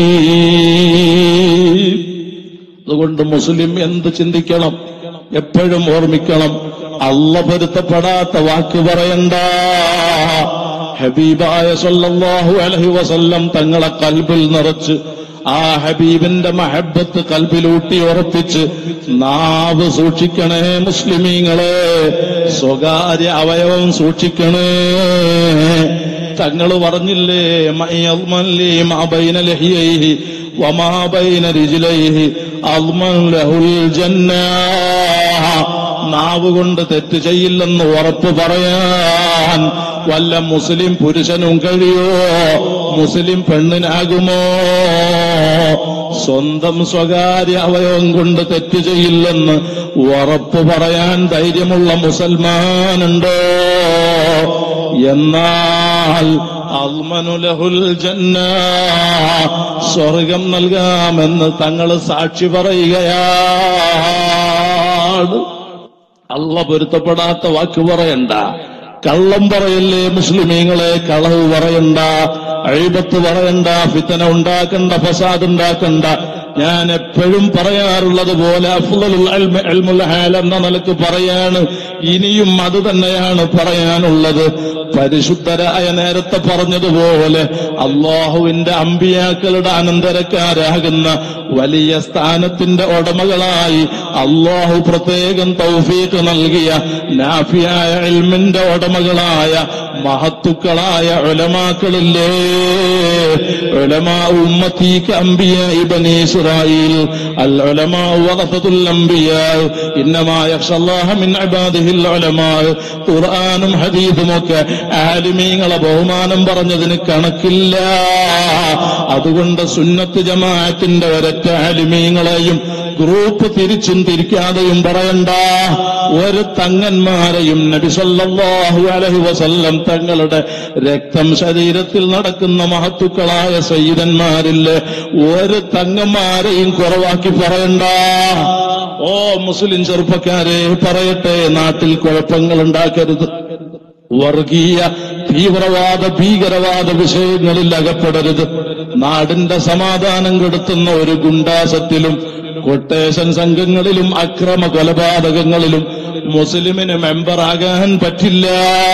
അതുകൊണ്ട് മുസ്ലിം എന്ത് ചിന്തിക്കണം എപ്പോഴും ഓർമ്മിക്കണം അല്ല പൊരുത്തപ്പെടാത്ത വാക്ക് പറയണ്ട ഹബീബായ സല്ലല്ലാഹു അലൈഹി വസല്ലം തങ്ങളെ കൽബിൽ നിറച്ച് ആ ഹബീബിന്റെ മഹബത്ത് കൽബിലൂട്ടി ഉറപ്പിച്ച് നാവ് സൂക്ഷിക്കണേ മുസ്ലിമീങ്ങളെ സ്വകാര്യ അവയവം സൂക്ഷിക്കണേ തങ്ങൾ പറഞ്ഞില്ലേ മയ്യൽമല്ലി മാബൈന ലഹിയൈഹി വമാബൈന റിജിലൈഹി അൽമൻ ലഹുൽ ജന്ന നാവ് കൊണ്ട് തെറ്റ് ചെയ്യില്ലെന്ന് ഉറപ്പ് പറയാൻ വല്ല മുസ്ലിം പുരുഷനും കഴിയോ മുസ്ലിം പെണ്ണിനാകുമോ സ്വന്തം സ്വകാര്യ അവയവം കൊണ്ട് തെറ്റ് ചെയ്യില്ലെന്ന് ഉറപ്പ് പറയാൻ ധൈര്യമുള്ള മുസൽമാനുണ്ടോ എന്നാൽ അൽമനുലഹുൽ ജന്ന സ്വർഗം നൽകാമെന്ന് തങ്ങൾ സാക്ഷി പറയുകയാണ് അള്ള പൊരുത്തപ്പെടാത്ത വാക്ക് പറയണ്ട കള്ളം പറയല്ലേ മുസ്ലിമീങ്ങളെ കളവ് പറയണ്ട അഴിബത്ത് പറയണ്ട ഫിത്തന ഉണ്ടാക്കണ്ട ഫസാദ് ഉണ്ടാക്കണ്ട ഞാൻ എപ്പോഴും പറയാറുള്ളത് പോലെ അഫ്ളലുൽ ഇൽമി ഇൽമുൽ ഹാൽ എന്ന നിലക്ക് പറയാണ് ഇനിയും അത് തന്നെയാണ് പറയാനുള്ളത് പരിശുദ്ധരായ നേരത്തെ പറഞ്ഞതുപോലെ അള്ളാഹുവിന്റെ അമ്പിയാക്കളുടെ അനന്തരക്കാരാകുന്ന വലിയ സ്ഥാനത്തിന്റെ ഉടമകളായി അള്ളാഹു പ്രത്യേകം തൗഫീഖ് നൽകിയ നാഫിയായ ഇൽമിന്റെ ഉടമകളായ മഹത്തുക്കളായ ഉലമാക്കളില്ലേ ഉലമാ ഉമ്മത്തീക്ക് അമ്പിയ ഇബനി ഇസ്രായേൽ അൽ ഉലമാ വറസത്തുൽ അംബിയാ ഇന്നമാ യഖ്ഷല്ലാഹ മിൻ ഇബാദിഹിൽ ഉലമാ ഖുർആനും ഹദീസും ഒക്കെ ആലിമീങ്ങളെ ബഹുമാനം പറഞ്ഞതിന് കണക്കില്ല അതുകൊണ്ട് സുന്നത്ത് ജമാഅത്തിന്റെ ഒരൊറ്റ ആലിമീങ്ങളെയും ഗ്രൂപ്പ് തിരിച്ചും തിരിക്കാതെയും പറയണ്ട ഒരു തങ്ങന്മാരെയും നബി സല്ലല്ലാഹു അലൈഹി വസല്ലം തങ്ങളുടെ രക്തം ശരീരത്തിൽ നടക്കുന്ന മഹത്തുക്കളായ സയ്യിദന്മാരില് ഒരു തങ്ങന്മാരെയും കുറവാക്കി പറയണ്ട ഓ മുസ്ലിം ചെറുപ്പക്കാരെ പറയട്ടെ നാട്ടിൽ കുഴപ്പങ്ങൾ ഉണ്ടാക്കരുത് വർഗീയ തീവ്രവാദ ഭീകരവാദ വിഷയങ്ങളിൽ അകപ്പെടരുത് നാടിന്റെ സമാധാനം കെടുത്തുന്ന ഒരു ഗുണ്ടാസത്തിലും കൊട്ടേഷൻ സംഘങ്ങളിലും അക്രമ കൊലപാതകങ്ങളിലും മുസ്ലിമിന് മെമ്പറാകാൻ പറ്റില്ല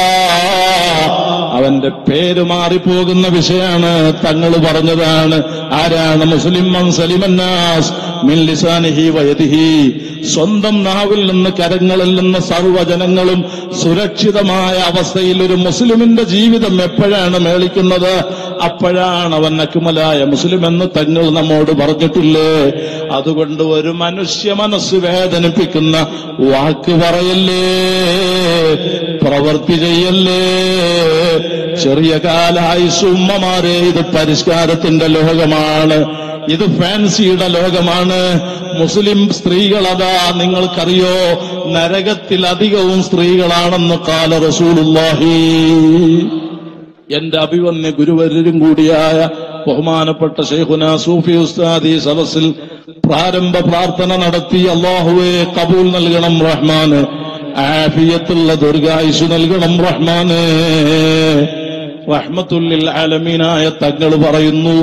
അവന്റെ പേര് മാറിപ്പോകുന്ന വിഷയമാണ് തങ്ങൾ പറഞ്ഞതാണ് ആരാണ് മുസ്ലിം മൻ സലിമന്നാസ് മിൻ ലിസാനിഹി വയദിഹി സ്വന്തം നാവിൽ നിന്ന് കരങ്ങളിൽ നിന്ന് സർവ്വജനങ്ങളും സുരക്ഷിതമായ അവസ്ഥയിൽ ഒരു മുസ്ലിമിന്റെ ജീവിതം എപ്പോഴാണ് മേളിക്കുന്നത് അപ്പോഴാണ് അവൻ അക്കുമലായ മുസ്ലിം എന്ന് തങ്ങൾ നമ്മോട് പറഞ്ഞിട്ടില്ലേ അതുകൊണ്ട് ഒരു മനുഷ്യ മനസ്സ് വേദനിപ്പിക്കുന്ന വാക്ക് പറയല്ലേ പ്രവൃത്തി ചെയ്യല്ലേ ചെറിയ കാലായുസ് ഉമ്മമാരെ ഇത് പരിഷ്കാരത്തിന്റെ ലോകമാണ് ഇത് ഫാൻസിയുടെ ലോകമാണ് മുസ്ലിം സ്ത്രീകളതാ നിങ്ങൾക്കറിയോ നരകത്തിൽ അധികവും സ്ത്രീകളാണെന്ന് കാല റസൂലുള്ളാഹി എന്റെ അഭിവന്യ ഗുരുവരും കൂടിയായ ബഹുമാനപ്പെട്ട ഷെയ്ഖുന സൂഫി ഉസ്താദ് ഈ സദസ്സിൽ പ്രാരംഭ പ്രാർത്ഥന നടത്തി അള്ളാഹുവെ കബൂൽ നൽകണം റഹ്മാന് ആഫിയത്തുള്ള ദീർഘായുസ് നൽകണം റഹ്മാന് റഹ്മത്തുല്ലിൽ ആലമീനായ തങ്ങൾ പറയുന്നു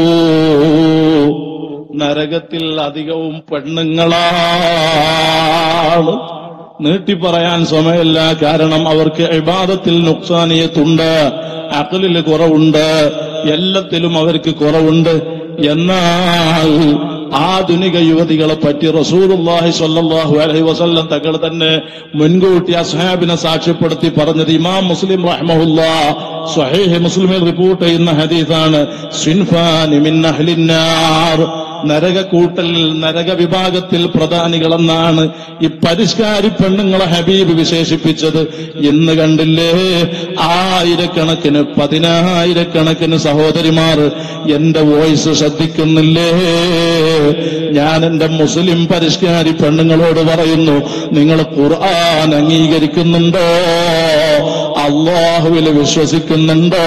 നരകത്തിൽ അധികവും പെണ്ണുങ്ങളാണ് നീട്ടി പറയാൻ സമയമില്ല കാരണം അവർക്ക് ഇബാദത്തിൽ നുക്സാനിയത്തുണ്ട് അകലിൽ കുറവുണ്ട് എല്ലാത്തിലും അവർക്ക് കുറവുണ്ട് എന്നാൽ ആധുനിക യുവതികളെ പറ്റി റസൂലുള്ളാഹി സ്വല്ലല്ലാഹു അലൈഹി വസല്ലം തങ്ങൾ തന്നെ മുൻകൂട്ടി അസ്ഹാബിനെ സാക്ഷ്യപ്പെടുത്തി പറഞ്ഞത് ഇമാം മുസ്ലിം റഹ്മഹുല്ലാ സ്വഹീഹ് മുസ്ലിമിൽ റിപ്പോർട്ട് ചെയ്യുന്ന ഹദീസാണ് സിൻഫാനി മിൻ അഹ്ലിന്നാർ നരകക്കൂട്ടൽ നരക വിഭാഗത്തിൽ പ്രധാനികളെന്നാണ് ഈ പരിഷ്കാരി പെണ്ണുങ്ങളെ ഹബീബ് വിശേഷിപ്പിച്ചത് ഇന്ന് കണ്ടില്ലേ ആയിരക്കണക്കിന് പതിനായിരക്കണക്കിന് സഹോദരിമാർ എന്റെ വോയിസ് ശ്രദ്ധിക്കുന്നില്ലേ ഞാൻ എന്റെ മുസ്ലിം പരിഷ്കാരി പെണ്ണുങ്ങളോട് പറയുന്നു നിങ്ങൾ ഖുർആൻ അംഗീകരിക്കുന്നുണ്ടോ അള്ളാഹുവിൽ വിശ്വസിക്കുന്നുണ്ടോ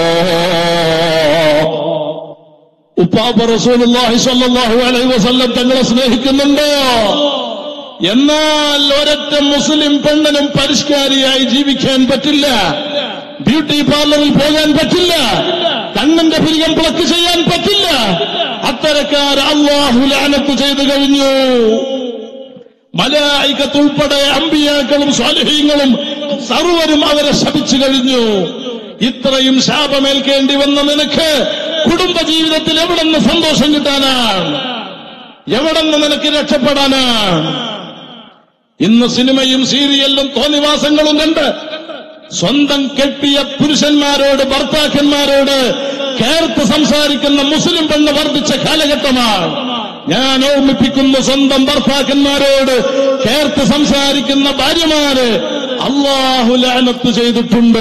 ഉപ്പാപ്പ റസൂലുള്ളാഹി സ്വല്ലല്ലാഹു അലൈഹി വസല്ലം തങ്ങളെ സ്നേഹിക്കുന്നുണ്ടോ എന്നാൽ ഒരൊറ്റ മുസ്ലിം പെണ്ണിനും പരിഷ്കാരിയായി ജീവിക്കാൻ പറ്റില്ല ബ്യൂട്ടി പാർലറിൽ പോകാൻ പറ്റില്ല കണ്ണിന്റെ പിരികം പ്ലക്ക് ചെയ്യാൻ പറ്റില്ല അത്തരക്കാർ അള്ളാഹു ലാനത്ത് ചെയ്തു കഴിഞ്ഞു മലായികത്തുൾപ്പെടെ അമ്പിയാക്കളും സ്വാലഹീങ്ങളും സർവരും അവരെ ശപിച്ചു കഴിഞ്ഞു ഇത്രയും ശാപമേൽക്കേണ്ടി വന്ന നിനക്ക് കുടുംബജീവിതത്തിൽ എവിടെ നിന്ന് സന്തോഷം കിട്ടാനാണ് എവിടെ നിന്ന് നിനക്ക് രക്ഷപ്പെടാനാണ് ഇന്ന് സിനിമയും സീരിയലും തോന്നിവാസങ്ങളും കണ്ട് സ്വന്തം കെട്ടിയ പുരുഷന്മാരോട് ഭർത്താക്കന്മാരോട് കേർത്ത് സംസാരിക്കുന്ന മുസ്ലിം പെണ്ണ് വർദ്ധിച്ച കാലഘട്ടമാണ് ഞാൻ ഓർമ്മിപ്പിക്കുന്നു സ്വന്തം ഭർത്താക്കന്മാരോട് കേർത്ത് സംസാരിക്കുന്ന ഭാര്യമാര് അള്ളാഹു ലാനത്ത് ചെയ്തിട്ടുണ്ട്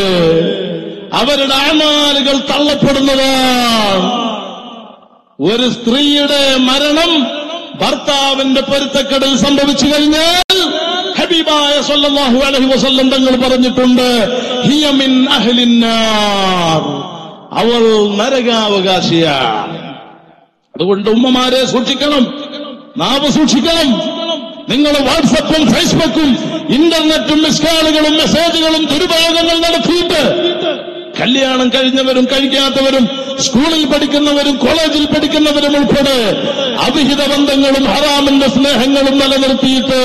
അവരുടെ അമാലുകൾ തള്ളപ്പെടുന്നതാണ് ഒരു സ്ത്രീയുടെ മരണം ഭർത്താവിന്റെ പൊരുത്തക്കടൽ സംഭവിച്ചു കഴിഞ്ഞാൽ ഹബീബായ സല്ലല്ലാഹു അലൈഹി വസല്ലം തങ്ങൾ പറഞ്ഞിട്ടുണ്ട് ഹിയ മിൻ അഹ്ലിന്നാർ അവൾ നരകാവകാശിയാണ് അതുകൊണ്ട് ഉമ്മമാരെ സൂക്ഷിക്കണം നാവ് സൂക്ഷിക്കണം നിങ്ങൾ വാട്സപ്പും ഫേസ്ബുക്കും ഇന്റർനെറ്റും മിസ്കാളുകളും മെസ്സേജുകളും ദുരുപയോഗങ്ങൾ നടത്തിയിട്ട് കല്യാണം കഴിഞ്ഞവരും കഴിക്കാത്തവരും സ്കൂളിൽ പഠിക്കുന്നവരും കോളേജിൽ പഠിക്കുന്നവരും ഉൾപ്പെടെ അവിഹിത ബന്ധങ്ങളും ഹറാമിന്റെ സ്നേഹങ്ങളും നിലനിർത്തിയിട്ട്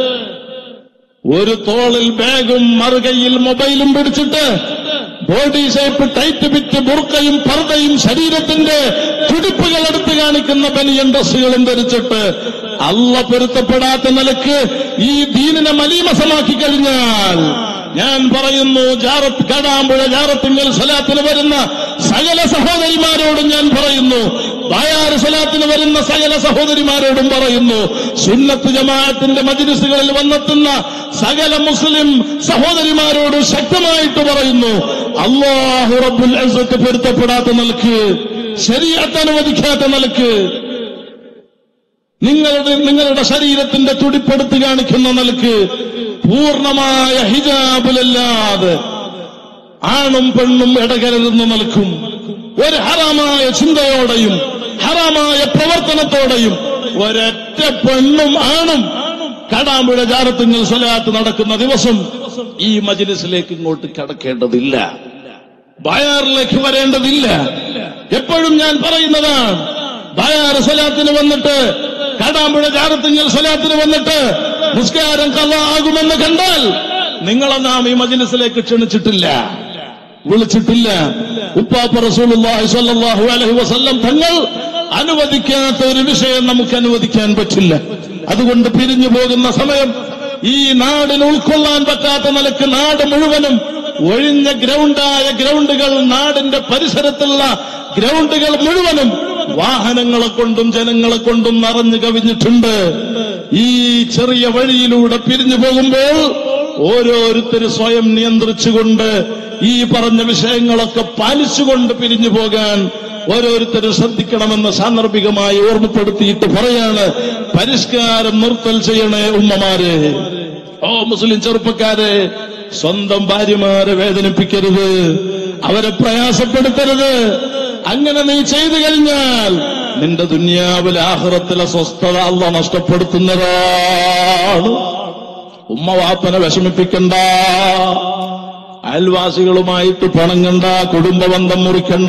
ഒരു തോളിൽ ബാഗും മറുകയിൽ മൊബൈലും പിടിച്ചിട്ട് ബോഡി ഷേപ്പ് ടൈറ്റ് ബിറ്റ് ബുർക്കയും പർദ്ദയും ശരീരത്തിന്റെ തുടിപ്പുകൾ എടുത്ത് കാണിക്കുന്ന ബനിയൻ ഡ്രസ്സുകളും ധരിച്ചിട്ട് അള്ള പൊരുത്തപ്പെടാത്ത നിലക്ക് ഈ ദീനിനെ മലീമസമാക്കി കഴിഞ്ഞാൽ ഞാൻ പറയുന്നു ജാറത്ത് കടാമ്പുഴ ജാറത്തിങ്കൽ സ്വലാത്തിന് വരുന്ന സകല സഹോദരിമാരോടും ഞാൻ പറയുന്നു ബായാറ് സ്വലാത്തിന് വരുന്ന സകല സഹോദരിമാരോടും പറയുന്നു സുന്നത്ത് ജമാഅത്തിന്റെ മജിലിസുകളിൽ വന്നെത്തുന്ന സകല മുസ്ലിം സഹോദരിമാരോട് ശക്തമായിട്ട് പറയുന്നു അള്ളാഹു റബ്ബുൽ അസത്ത് പൊരുത്തപ്പെടാത്ത നിലക്ക് ശരിയാത്ത അനുവദിക്കാത്ത നിലക്ക് നിങ്ങളുടെ നിങ്ങളുടെ ശരീരത്തിന്റെ തുടിപ്പെടുത്ത് കാണിക്കുന്ന നിലക്ക് പൂർണ്ണമായ ഹിജാബിലല്ലാതെ ആണും പെണ്ണും ഇടകലരുന്ന നിൽക്കും ഒരു ഹറാമായ ചിന്തയോടെയും ഹറാമായ പ്രവർത്തനത്തോടെയും ഒരൊറ്റ പെണ്ണും ആണും കടാമ്പുഴ ജാറത്തിങ്ങൾ സ്വലാത്ത് നടക്കുന്ന ദിവസം ഈ മജിലിസിലേക്ക് ഇങ്ങോട്ട് കടക്കേണ്ടതില്ല ബയാറിലേക്ക് വരേണ്ടതില്ല എപ്പോഴും ഞാൻ പറയുന്നതാണ് ബയാർ സ്വലാത്തിന് വന്നിട്ട് കടാമ്പുഴ ജാറത്തിങ്ങൾ സ്വലാത്തിന് വന്നിട്ട് നിസ്കാരം കള്ള ആകുമെന്ന് കണ്ടാൽ നിങ്ങളെ നാം ഈ മജിലിസിലേക്ക് ക്ഷണിച്ചിട്ടില്ല വിളിച്ചിട്ടില്ല ഉപ്പാപ്പ റസൂലുള്ളാഹി സ്വല്ലല്ലാഹു അലൈഹി വസല്ലം തങ്ങൾ അനുവദിക്കാത്ത ഒരു വിഷയം നമുക്ക് അനുവദിക്കാൻ പറ്റില്ല അതുകൊണ്ട് പിരിഞ്ഞു പോകുന്ന സമയം ഈ നാടിന് ഉൾക്കൊള്ളാൻ പറ്റാത്ത നിലക്ക് നാട് മുഴുവനും ഒഴിഞ്ഞ ഗ്രൗണ്ടായ ഗ്രൗണ്ടുകൾ നാടിന്റെ പരിസരത്തുള്ള ഗ്രൗണ്ടുകൾ മുഴുവനും വാഹനങ്ങളെ കൊണ്ടും ജനങ്ങളെ കൊണ്ടും നിറഞ്ഞു കവിഞ്ഞിട്ടുണ്ട് ഈ ചെറിയ വഴിയിലൂടെ പിരിഞ്ഞു പോകുമ്പോൾ ഓരോരുത്തർ സ്വയം നിയന്ത്രിച്ചുകൊണ്ട് ഈ പറഞ്ഞ വിഷയങ്ങളൊക്കെ പാലിച്ചുകൊണ്ട് പിരിഞ്ഞു പോകാൻ ഓരോരുത്തരും ശ്രദ്ധിക്കണമെന്ന് സാന്ദർഭികമായി ഓർമ്മപ്പെടുത്തിയിട്ട് പറയാണ് പരിഷ്കാരം നിർത്തൽ ചെയ്യണേ ഉമ്മമാരെ ഓ മുസ്ലിം ചെറുപ്പക്കാരെ സ്വന്തം ഭാര്യമാരെ വേദനിപ്പിക്കരുത് അവരെ പ്രയാസപ്പെടുത്തരുത് അങ്ങനെ നീ ചെയ്തു കഴിഞ്ഞാൽ നിന്റെ ദുന്യാവിലെ ആഹ്റത്തിലെ സ്വസ്ഥത അല്ല നഷ്ടപ്പെടുത്തുന്നതാണ് ഉമ്മ വാപ്പനെ വിഷമിപ്പിക്കണ്ട അയൽവാസികളുമായിട്ട് പണങ്ങണ്ട കുടുംബബന്ധം മുറിക്കണ്ട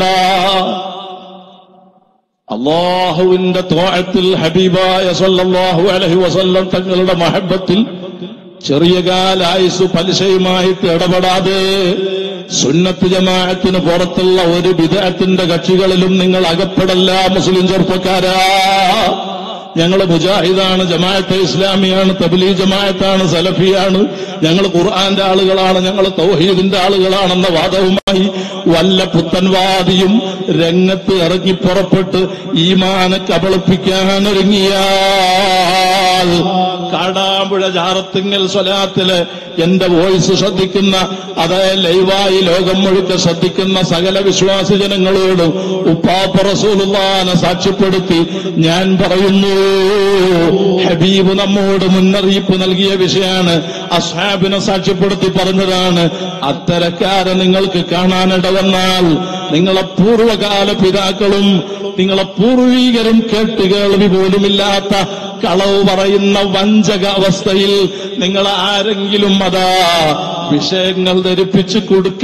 അള്ളാഹുവിന്റെ തോഴത്തിൽ ഹബീബായ സല്ലല്ലാഹു അലൈഹി വസല്ലം തങ്ങളുടെ മഹബത്തിൽ ചെറിയ കാലായുസ് പലിശയുമായിട്ട് ഇടപെടാതെ സുന്നത്ത് ജമാഅത്തിന് പുറത്തുള്ള ഒരു വിദേഹത്തിന്റെ കക്ഷികളിലും നിങ്ങൾ അകപ്പെടല്ല മുസ്ലിം ചെറുപ്പക്കാരാ ഞങ്ങൾ മുജാഹിദാണ് ജമാഅത്തെ ഇസ്ലാമിയാണ് തബ്ലീ ജമാഅത്താണ് സലഫിയാണ് ഞങ്ങൾ ഖുർആന്റെ ആളുകളാണ് ഞങ്ങൾ തൗഹീദിന്റെ ആളുകളാണെന്ന വാദവുമായി വല്ല പുത്തൻവാദിയും രംഗത്ത് ഇറങ്ങി പുറപ്പെട്ട് ഈമാനെ കബളിപ്പിക്കാൻ ഒരുങ്ങിയാൽ കാടാമ്പുഴ ജാറത്തിങ്ങൽ സ്വലാത്തില് എന്റെ വോയിസ് ശ്രദ്ധിക്കുന്ന അതേ ലൈവായി ലോകം മുഴുക്കെ ശ്രദ്ധിക്കുന്ന സകല വിശ്വാസി ജനങ്ങളോടും ഉപ്പാപ്പ റസൂലുള്ളാനെ സാക്ഷ്യപ്പെടുത്തി ഞാൻ പറയുന്നു ഹബീബ് നമ്മോട് മുന്നറിയിപ്പ് നൽകിയ വിഷയമാണ് അസ്ഹാബിനെ സാക്ഷ്യപ്പെടുത്തി പറഞ്ഞതാണ് അത്തരക്കാരെ നിങ്ങൾക്ക് കാണാനിട വന്നാൽ നിങ്ങളെ പൂർവ്വകാല പിതാക്കളും നിങ്ങളെ പൂർവീകരും കേട്ടുകേൾവി പോലുമില്ലാത്ത കളവ് പറയുന്ന വഞ്ചക അവസ്ഥയിൽ നിങ്ങൾ ആരെങ്കിലും അതാ വിഷയങ്ങൾ ധരിപ്പിച്ചു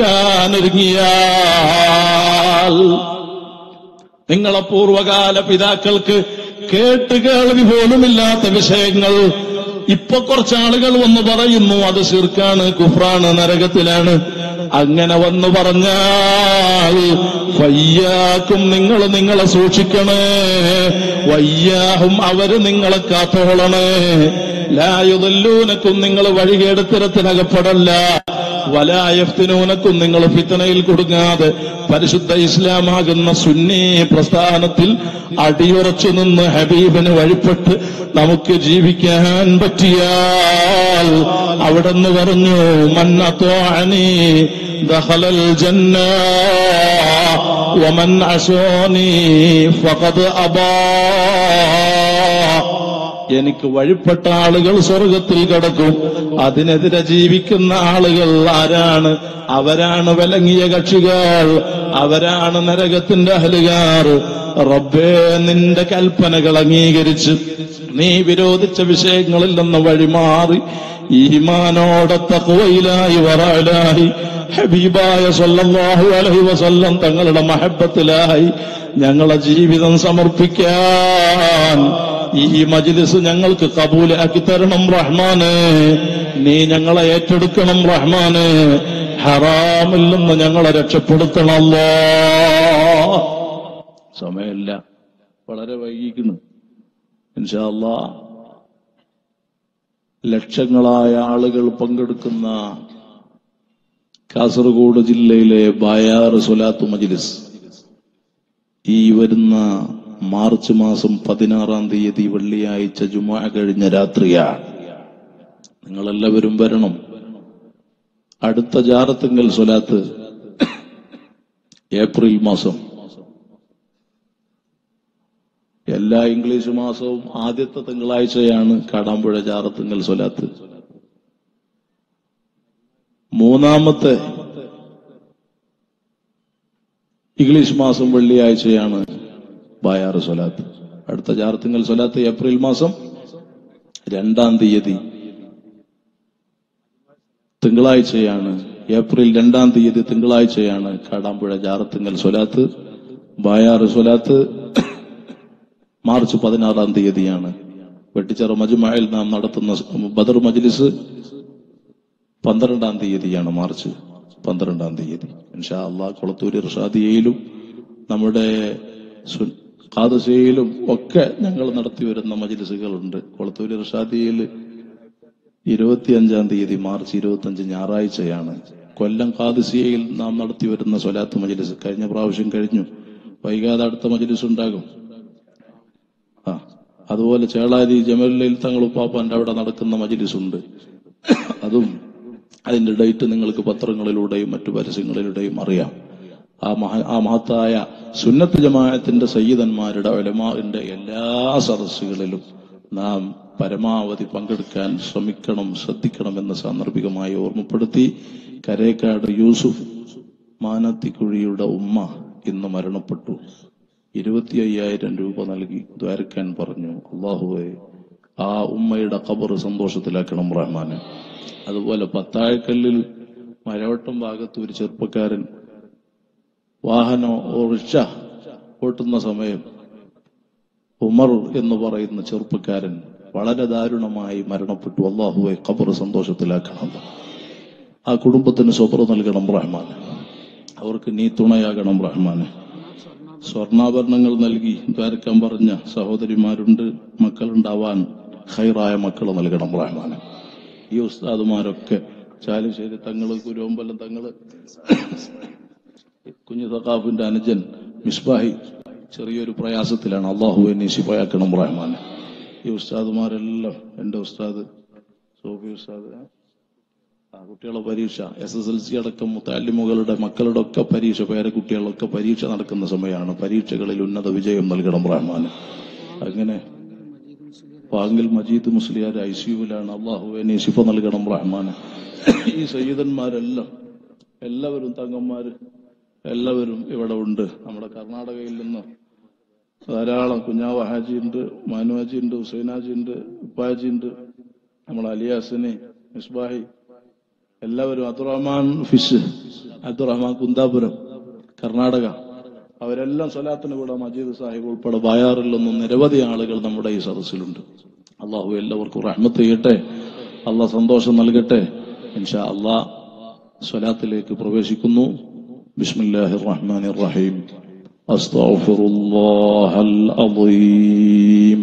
കൊടുക്കാനൊരുങ്ങിയാൽ നിങ്ങളെ പൂർവകാല പിതാക്കൾക്ക് കേട്ടുകേൾവി പോലുമില്ലാത്ത വിഷയങ്ങൾ ഇപ്പൊ കുറച്ച് ആളുകൾ വന്ന് പറയുന്നു അത് ശിർക്കാണ് കുഫ്രാണ് നരകത്തിലാണ് അങ്ങനെ വന്നു പറഞ്ഞാൽ വയ്യാക്കും നിങ്ങൾ നിങ്ങളെ സൂക്ഷിക്കണേ വയ്യാഹും അവര് നിങ്ങളെ കാത്തോളണേ ലായുതല്ലൂനക്കും നിങ്ങൾ വഴികേടുത്തരത്തിനകപ്പെടല്ല വലായഫ്തിനൂനക്കും നിങ്ങൾ ഫിത്തനയിൽ കൊടുങ്ങാതെ പരിശുദ്ധ ഇസ്ലാമാകുന്ന സുന്നി പ്രസ്ഥാനത്തിൽ അടിയുറച്ചു നിന്ന് ഹബീബിന് വഴിപ്പെട്ട് നമുക്ക് ജീവിക്കാൻ പറ്റിയാൽ അവിടെന്ന് പറഞ്ഞു മന്നത്തോണി ദഹലൽ ജന്ന ومن عصاني فقد أبى എനിക്ക് വഴിപ്പെട്ട ആളുകൾ സ്വർഗത്തിൽ കിടക്കും അതിനെതിരെ ജീവിക്കുന്ന ആളുകൾ ആരാണ് അവരാണ് വിലങ്ങിയ കക്ഷികൾ അവരാണ് നരകത്തിന്റെ അഹലുകാർ റബ്ബേ നിന്റെ കൽപ്പനകൾ അംഗീകരിച്ച് നീ വിരോധിച്ച വിഷയങ്ങളിൽ നിന്ന് വഴിമാറി ഈമാനോടെ തഖ്വയിലായി വറയിലായി ഹബീബായ സല്ലല്ലാഹു അലൈഹി വസല്ലം തങ്ങളുടെ മഹബത്തിലായി ഞങ്ങളെ ജീവിതം സമർപ്പിക്കാൻ ഈ മജ്ലിസ് ഞങ്ങൾക്ക് കബൂലാക്കി തരണം റഹ്മാന് നീ ഞങ്ങളെ ഏറ്റെടുക്കണം റഹ്മാന് ഹറാമിൽ നിന്ന് ഞങ്ങളെ രക്ഷപ്പെടുത്തണമല്ലോ സമയമില്ല വളരെ വൈകിക്കുന്നു ഇൻഷാ അല്ലാ ലക്ഷങ്ങളായ ആളുകൾ പങ്കെടുക്കുന്ന കാസർഗോഡ് ജില്ലയിലെ ബായാർ സൊലാത്തു മജ്ലിസ് ഈ വരുന്ന മാർച്ച് മാസം പതിനാറാം തീയതി വെള്ളിയാഴ്ച ജുമാ കഴിഞ്ഞ രാത്രിയാണ് നിങ്ങളെല്ലാവരും വരണം അടുത്ത ജാറത്തിങ്കൽ സ്വലാത്ത് ഏപ്രിൽ മാസം എല്ലാ ഇംഗ്ലീഷ് മാസവും ആദ്യത്തെ തിങ്കളാഴ്ചയാണ് കാടാമ്പുഴ ജാറത്തിങ്കൽ സ്വലാത്ത് മൂന്നാമത്തെ ഇംഗ്ലീഷ് മാസം വെള്ളിയാഴ്ചയാണ് ബായാറ് സ്വലാത്ത് അടുത്ത ജാറത്തിങ്കൽ സ്വലാത്ത് ഏപ്രിൽ മാസം രണ്ടാം തീയതി തിങ്കളാഴ്ചയാണ് ഏപ്രിൽ രണ്ടാം തീയതി തിങ്കളാഴ്ചയാണ് കാടാമ്പുഴ ജാറത്തിങ്കൽ സ്വലാത്ത് ബായാറ് സ്വലാത്ത് മാർച്ച് പതിനാറാം തീയതിയാണ് വെട്ടിച്ചിറ മജുമായിൽ നാം നടത്തുന്ന ബദർ മജ്ലിസ് പന്ത്രണ്ടാം തീയതിയാണ് മാർച്ച് പന്ത്രണ്ടാം തീയതി ഇൻഷാ അള്ളാഹ് കൊളത്തൂരി റഷാദിയയിലും നമ്മുടെ സു- ഖാദസിയയിലും ഒക്കെ ഞങ്ങൾ നടത്തി വരുന്ന മജ്ലിസുകളുണ്ട് കൊളത്തൂരി റഷാദിയയിൽ ഇരുപത്തിയഞ്ചാം തീയതി മാർച്ച് ഇരുപത്തിയഞ്ച് ഞായറാഴ്ചയാണ് കൊല്ലം ഖാദിസിയയിൽ നാം നടത്തി വരുന്ന സ്വലാത്ത് മജ്ലിസ് കഴിഞ്ഞ പ്രാവശ്യം കഴിഞ്ഞു വൈകാതെ അടുത്ത മജ്ലിസ് ഉണ്ടാകും ആ അതുപോലെ ചേളാരി ജമലിൽ തങ്ങൾ ഉപ്പാപ്പാന്റെ അവിടെ നടക്കുന്ന മജ്ലിസ് ഉണ്ട് അതും അതിന്റെ ഡേറ്റ് നിങ്ങൾക്ക് പത്രങ്ങളിലൂടെയും മറ്റു പരസ്യങ്ങളിലൂടെയും അറിയാം ആ മഹ ആ മഹത്തായ സുന്നത്ത് ജമാഅത്തിന്റെ സയ്യിദന്മാരുടെ ഒലമാവിന്റെ എല്ലാ സദസ്സുകളിലും നാം പരമാവധി പങ്കെടുക്കാൻ ശ്രമിക്കണം ശ്രദ്ധിക്കണമെന്ന് സാന്ദർഭികമായി ഓർമ്മപ്പെടുത്തി കരേക്കാട് യൂസുഫ് മാനത്തിക്കുഴിയുടെ ഉമ്മ ഇന്ന് മരണപ്പെട്ടു ഇരുപത്തി അയ്യായിരം രൂപ നൽകി ദ്വാരക്കാൻ പറഞ്ഞു അള്ളാഹുവെ ആ ഉമ്മയുടെ ഖബർ സന്തോഷത്തിലാക്കണം റഹ്മാന് അതുപോലെ പത്താഴക്കല്ലിൽ മരവട്ടം ഭാഗത്ത് ഒരു ചെറുപ്പക്കാരൻ വാഹനം ഓറിക്ഷ ഓട്ടുന്ന സമയം ഉമർ എന്ന് പറയുന്ന ചെറുപ്പക്കാരൻ വളരെ ദാരുണമായി മരണപ്പെട്ടു അള്ളാഹുവെ ഖബർ സന്തോഷത്തിലാക്കണം ആ കുടുംബത്തിന് സ്വപ്ര നൽകണം റഹ്മാൻ അവർക്ക് നീ തുണയാകണം റഹ്മാനെ സ്വർണ്ണാഭരണങ്ങൾ നൽകി ദ്വാരക്കാൻ പറഞ്ഞ സഹോദരിമാരുണ്ട് മക്കളുണ്ടാവാൻ ഹൈറായ മക്കളെ നൽകണം റഹ്മാനെ ഈ ഉസ്താദുമാരൊക്കെ ചാലുശ്ശേരി തങ്ങള് കുരുവമ്പലം തങ്ങള് കുഞ്ഞു സഖാഫിന്റെ അനുജൻ മിസ്ബാഹി ചെറിയൊരു പ്രയാസത്തിലാണ് അള്ളാഹു എന്നെ ശിഫയാക്കണം റഹ്മാൻ ഈ ഉസ്താദുമാരെല്ലാം എന്റെ ഉസ്താദ് സോഫി ഉസ്താദ് ആ കുട്ടികളെ പരീക്ഷ എസ് എസ് എൽ സി അടക്കം മുത്താലിമുകളുടെ മക്കളുടെ ഒക്കെ പരീക്ഷ പേരക്കുട്ടികളൊക്കെ പരീക്ഷ നടക്കുന്ന സമയമാണ് പരീക്ഷകളിൽ ഉന്നത വിജയം നൽകണം റഹ്മാൻ അങ്ങനെ വാങ്ങിൽ മജീദ് മുസ്ലിയാർ ഐ സിയുവിലാണ് അള്ളാഹു എന്നെ ശിഫ നൽകണം റഹ്മാന് ഈ സയ്യിദന്മാരെല്ലാം എല്ലാവരും തങ്ങന്മാര് എല്ലാവരും ഇവിടെ ഉണ്ട് നമ്മുടെ കർണാടകയിൽ നിന്ന് ധാരാളം കുഞ്ഞാവ ഹാജി ഉണ്ട് മാനു ഹാജി ഉണ്ട് ഹുസൈൻ ഹാജി ഉണ്ട് ഉപ്പാജി ഉണ്ട് നമ്മുടെ അലിയാസിനെ മിസ്ബാഹി എല്ലാവരും അബ്ദുറഹ്മാൻ ഫിഷ് അബ്ദുറഹ്മാൻ കുന്താപുരം കർണാടക അവരെല്ലാം സ്വലാത്തിന് കൂടെ മജീദ് സാഹിബ് ഉൾപ്പെടെ ബായാറിൽ നിന്നും നിരവധി ആളുകൾ നമ്മുടെ ഈ സദസ്സിലുണ്ട് അള്ളാഹു എല്ലാവർക്കും റഹ്മത്ത് ചെയ്യട്ടെ അള്ളാഹ് സന്തോഷം നൽകട്ടെ ഇൻഷാ അള്ളാഹ് സ്വലാത്തിലേക്ക് പ്രവേശിക്കുന്നു ബിസ്മില്ലാഹിർ റഹ്മാനിർ റഹീം അസ്തഗ്ഫിറുല്ലാഹൽ അളീം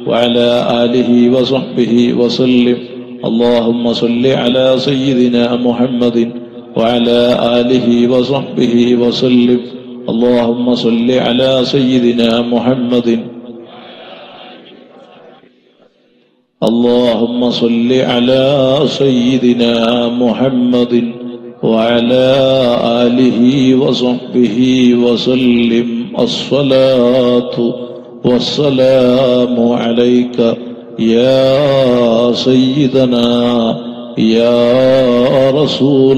وعلى آله وصحبه وسلم اللهم صل على سيدنا محمد وعلى آله وصحبه وسلم اللهم صل على سيدنا محمد اللهم صل على سيدنا محمد وعلى آله وصحبه وسلم الصلاة والسلام عليك يا سيدنا يا رسول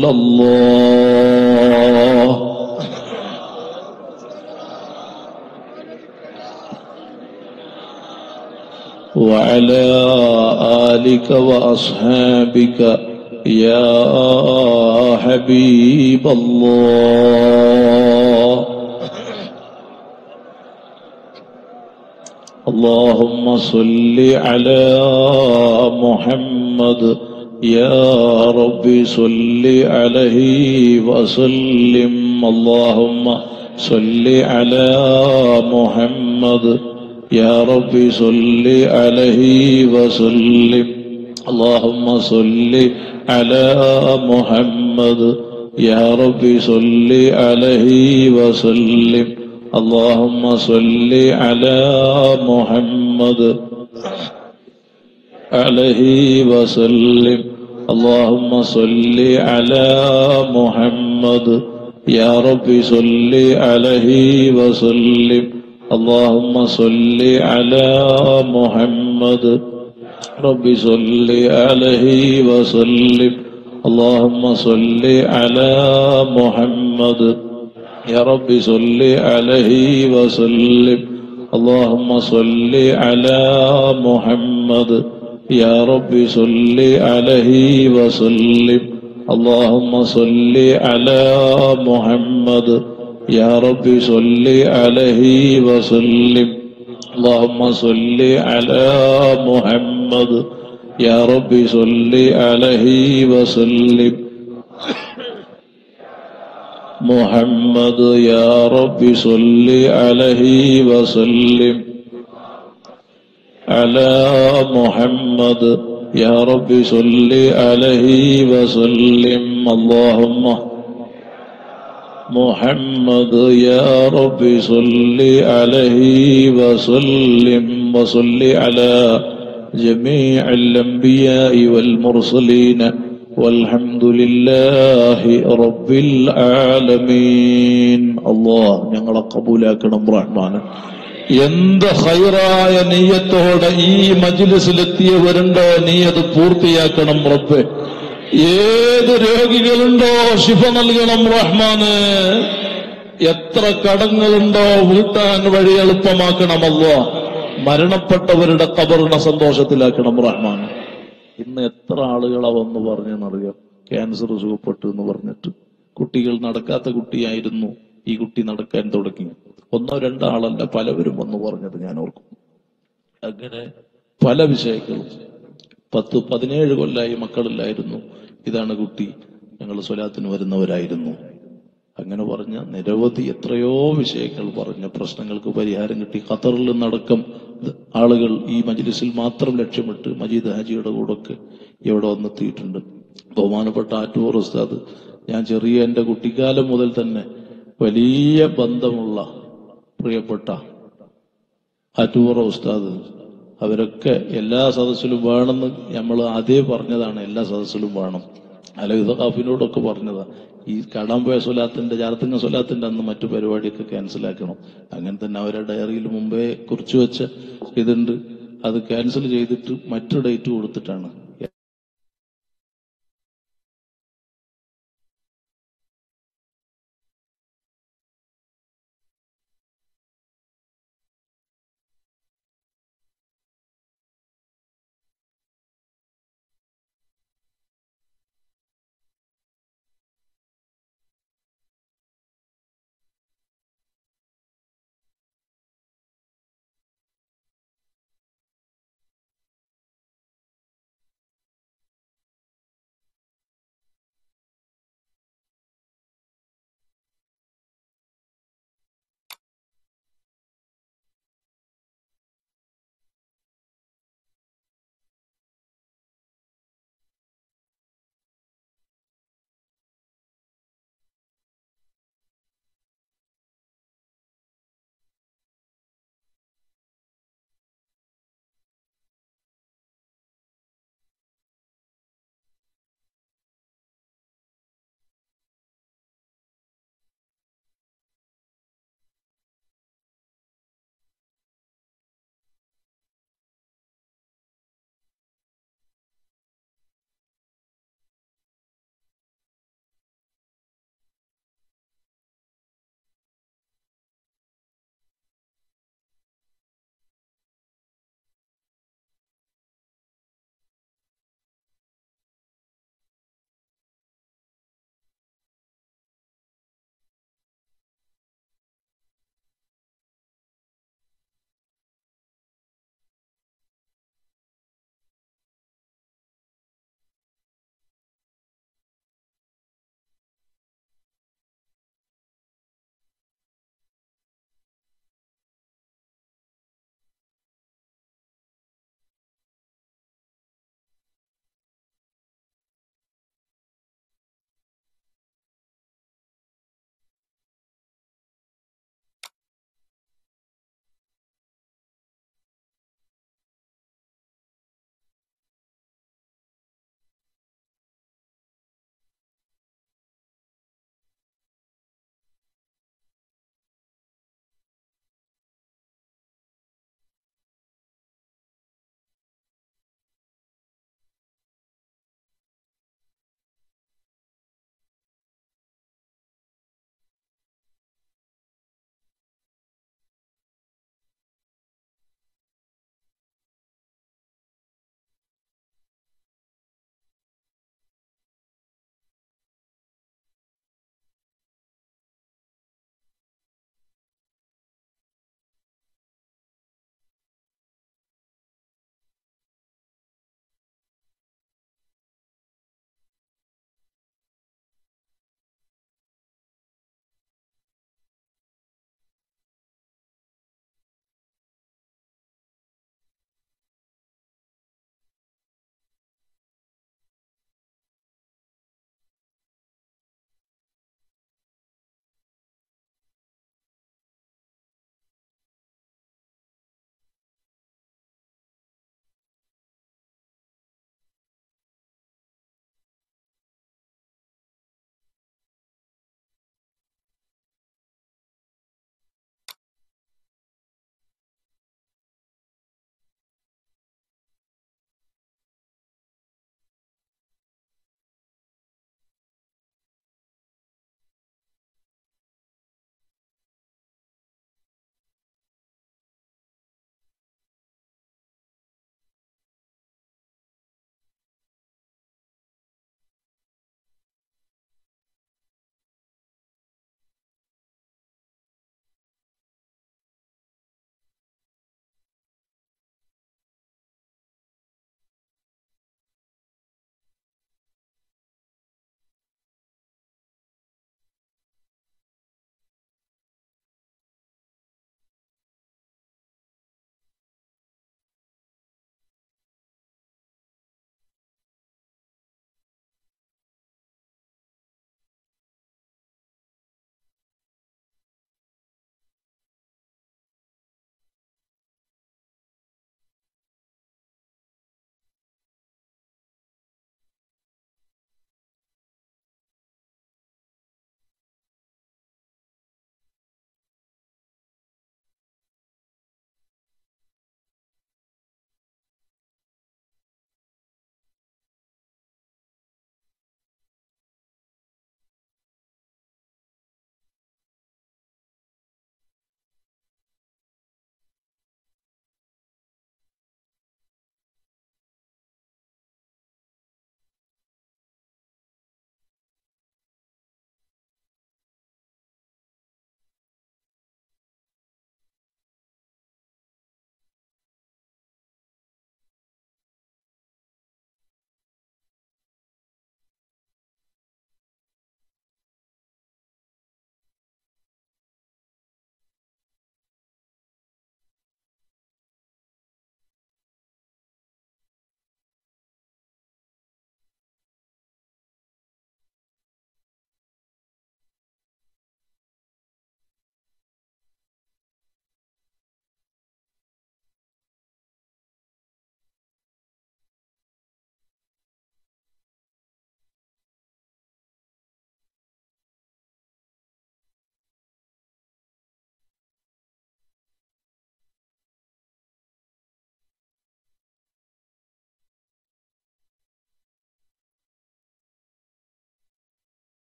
الله وعلى آلك وأصحابك يا حبيب الله اللهم صل على محمد يا رب صل عليه وسلم اللهم صل على محمد يا رب صل عليه وسلم اللهم صل على محمد يا رب صل عليه وسلم اللهم صل على محمد عليه وسلم اللهم صل على محمد يا رب صل عليه وسلم اللهم صل على محمد رب صل عليه وسلم اللهم صل على محمد يا رب صل عليه وسلم اللهم صل على محمد يا رب صل عليه وسلم اللهم صل على محمد يا رب صل عليه وسلم اللهم صل على محمد يا رب صل عليه وسلم محمد يا رب صل عليه وسلم على محمد يا رب صل عليه وسلم اللهم محمد يا رب صل عليه وسلم وصل على جميع الأنبياء والمرسلين والحمد لله رب العالمين الله ഞങ്ങളെ കബൂലാക്കണം റഹ്മാൻ എന്ത് ഹൈറായ നീയത്തോടെ ഈ മജിലിസിലെത്തിയവരുണ്ടോ നീ അത് പൂർത്തിയാക്കണം റബ്ബെ ഏത് രോഗികളുണ്ടോ ശിഫ നൽകണം റഹ്മാന് എത്ര കടങ്ങളുണ്ടോ വീട്ടാൻ വഴി എളുപ്പമാക്കണമല്ലോ മരണപ്പെട്ടവരുടെ കബറിനെ സന്തോഷത്തിലാക്കണം റഹ്മാൻ ഇന്ന് എത്ര ആളുകളാ വന്ന് പറഞ്ഞെന്നറിയാം ക്യാൻസർ സുഖപ്പെട്ടു എന്ന് പറഞ്ഞിട്ട് കുട്ടികൾ നടക്കാത്ത കുട്ടിയായിരുന്നു ഈ കുട്ടി നടക്കാൻ തുടങ്ങി ഒന്നോ രണ്ടോ ആളല്ല പലവരും വന്ന് പറഞ്ഞത് ഞാൻ ഓർക്കും അങ്ങനെ പല വിഷയങ്ങളും പത്ത് പതിനേഴ് കൊല്ലായി മക്കളില്ലായിരുന്നു ഇതാണ് കുട്ടി ഞങ്ങൾ സ്വലാത്തിന് വരുന്നവരായിരുന്നു അങ്ങനെ പറഞ്ഞ നിരവധി എത്രയോ വിഷയങ്ങൾ പറഞ്ഞ പ്രശ്നങ്ങൾക്ക് പരിഹാരം കിട്ടി ഖത്തറിൽ നിന്നടക്കം ആളുകൾ ഈ മജ്ലിസിൽ മാത്രം ലക്ഷ്യമിട്ട് മജീദ് ഹാജിയുടെ കൂടൊക്കെ ഇവിടെ വന്നെത്തിയിട്ടുണ്ട് ബഹുമാനപ്പെട്ട ആറ്റൂർ ഉസ്താദ് ഞാൻ ചെറിയ എൻ്റെ കുട്ടിക്കാലം മുതൽ തന്നെ വലിയ ബന്ധമുള്ള പ്രിയപ്പെട്ട ആറ്റൂറ ഉസ്താദ് അവരൊക്കെ എല്ലാ സദസ്സിലും വേണമെന്ന് നമ്മൾ ആദ്യമേ പറഞ്ഞതാണ് എല്ലാ സദസ്സിലും വേണം അലഹിദ ഖാഫിനോടൊക്കെ പറഞ്ഞതാ ഈ കടാമ്പോയ സ്വലാത്തിന്റെ ജാർത്തിങ്ങ സ്വലാത്തിന്റെ അന്ന് മറ്റു പരിപാടിയൊക്കെ ക്യാൻസൽ ആക്കണം അങ്ങനെ തന്നെ അവരുടെ ഡയറിയിൽ മുമ്പേ കുറിച്ചു വെച്ച ഇതുണ്ട് അത് ക്യാൻസൽ ചെയ്തിട്ട് മറ്റു ഡേറ്റ് കൊടുത്തിട്ടാണ്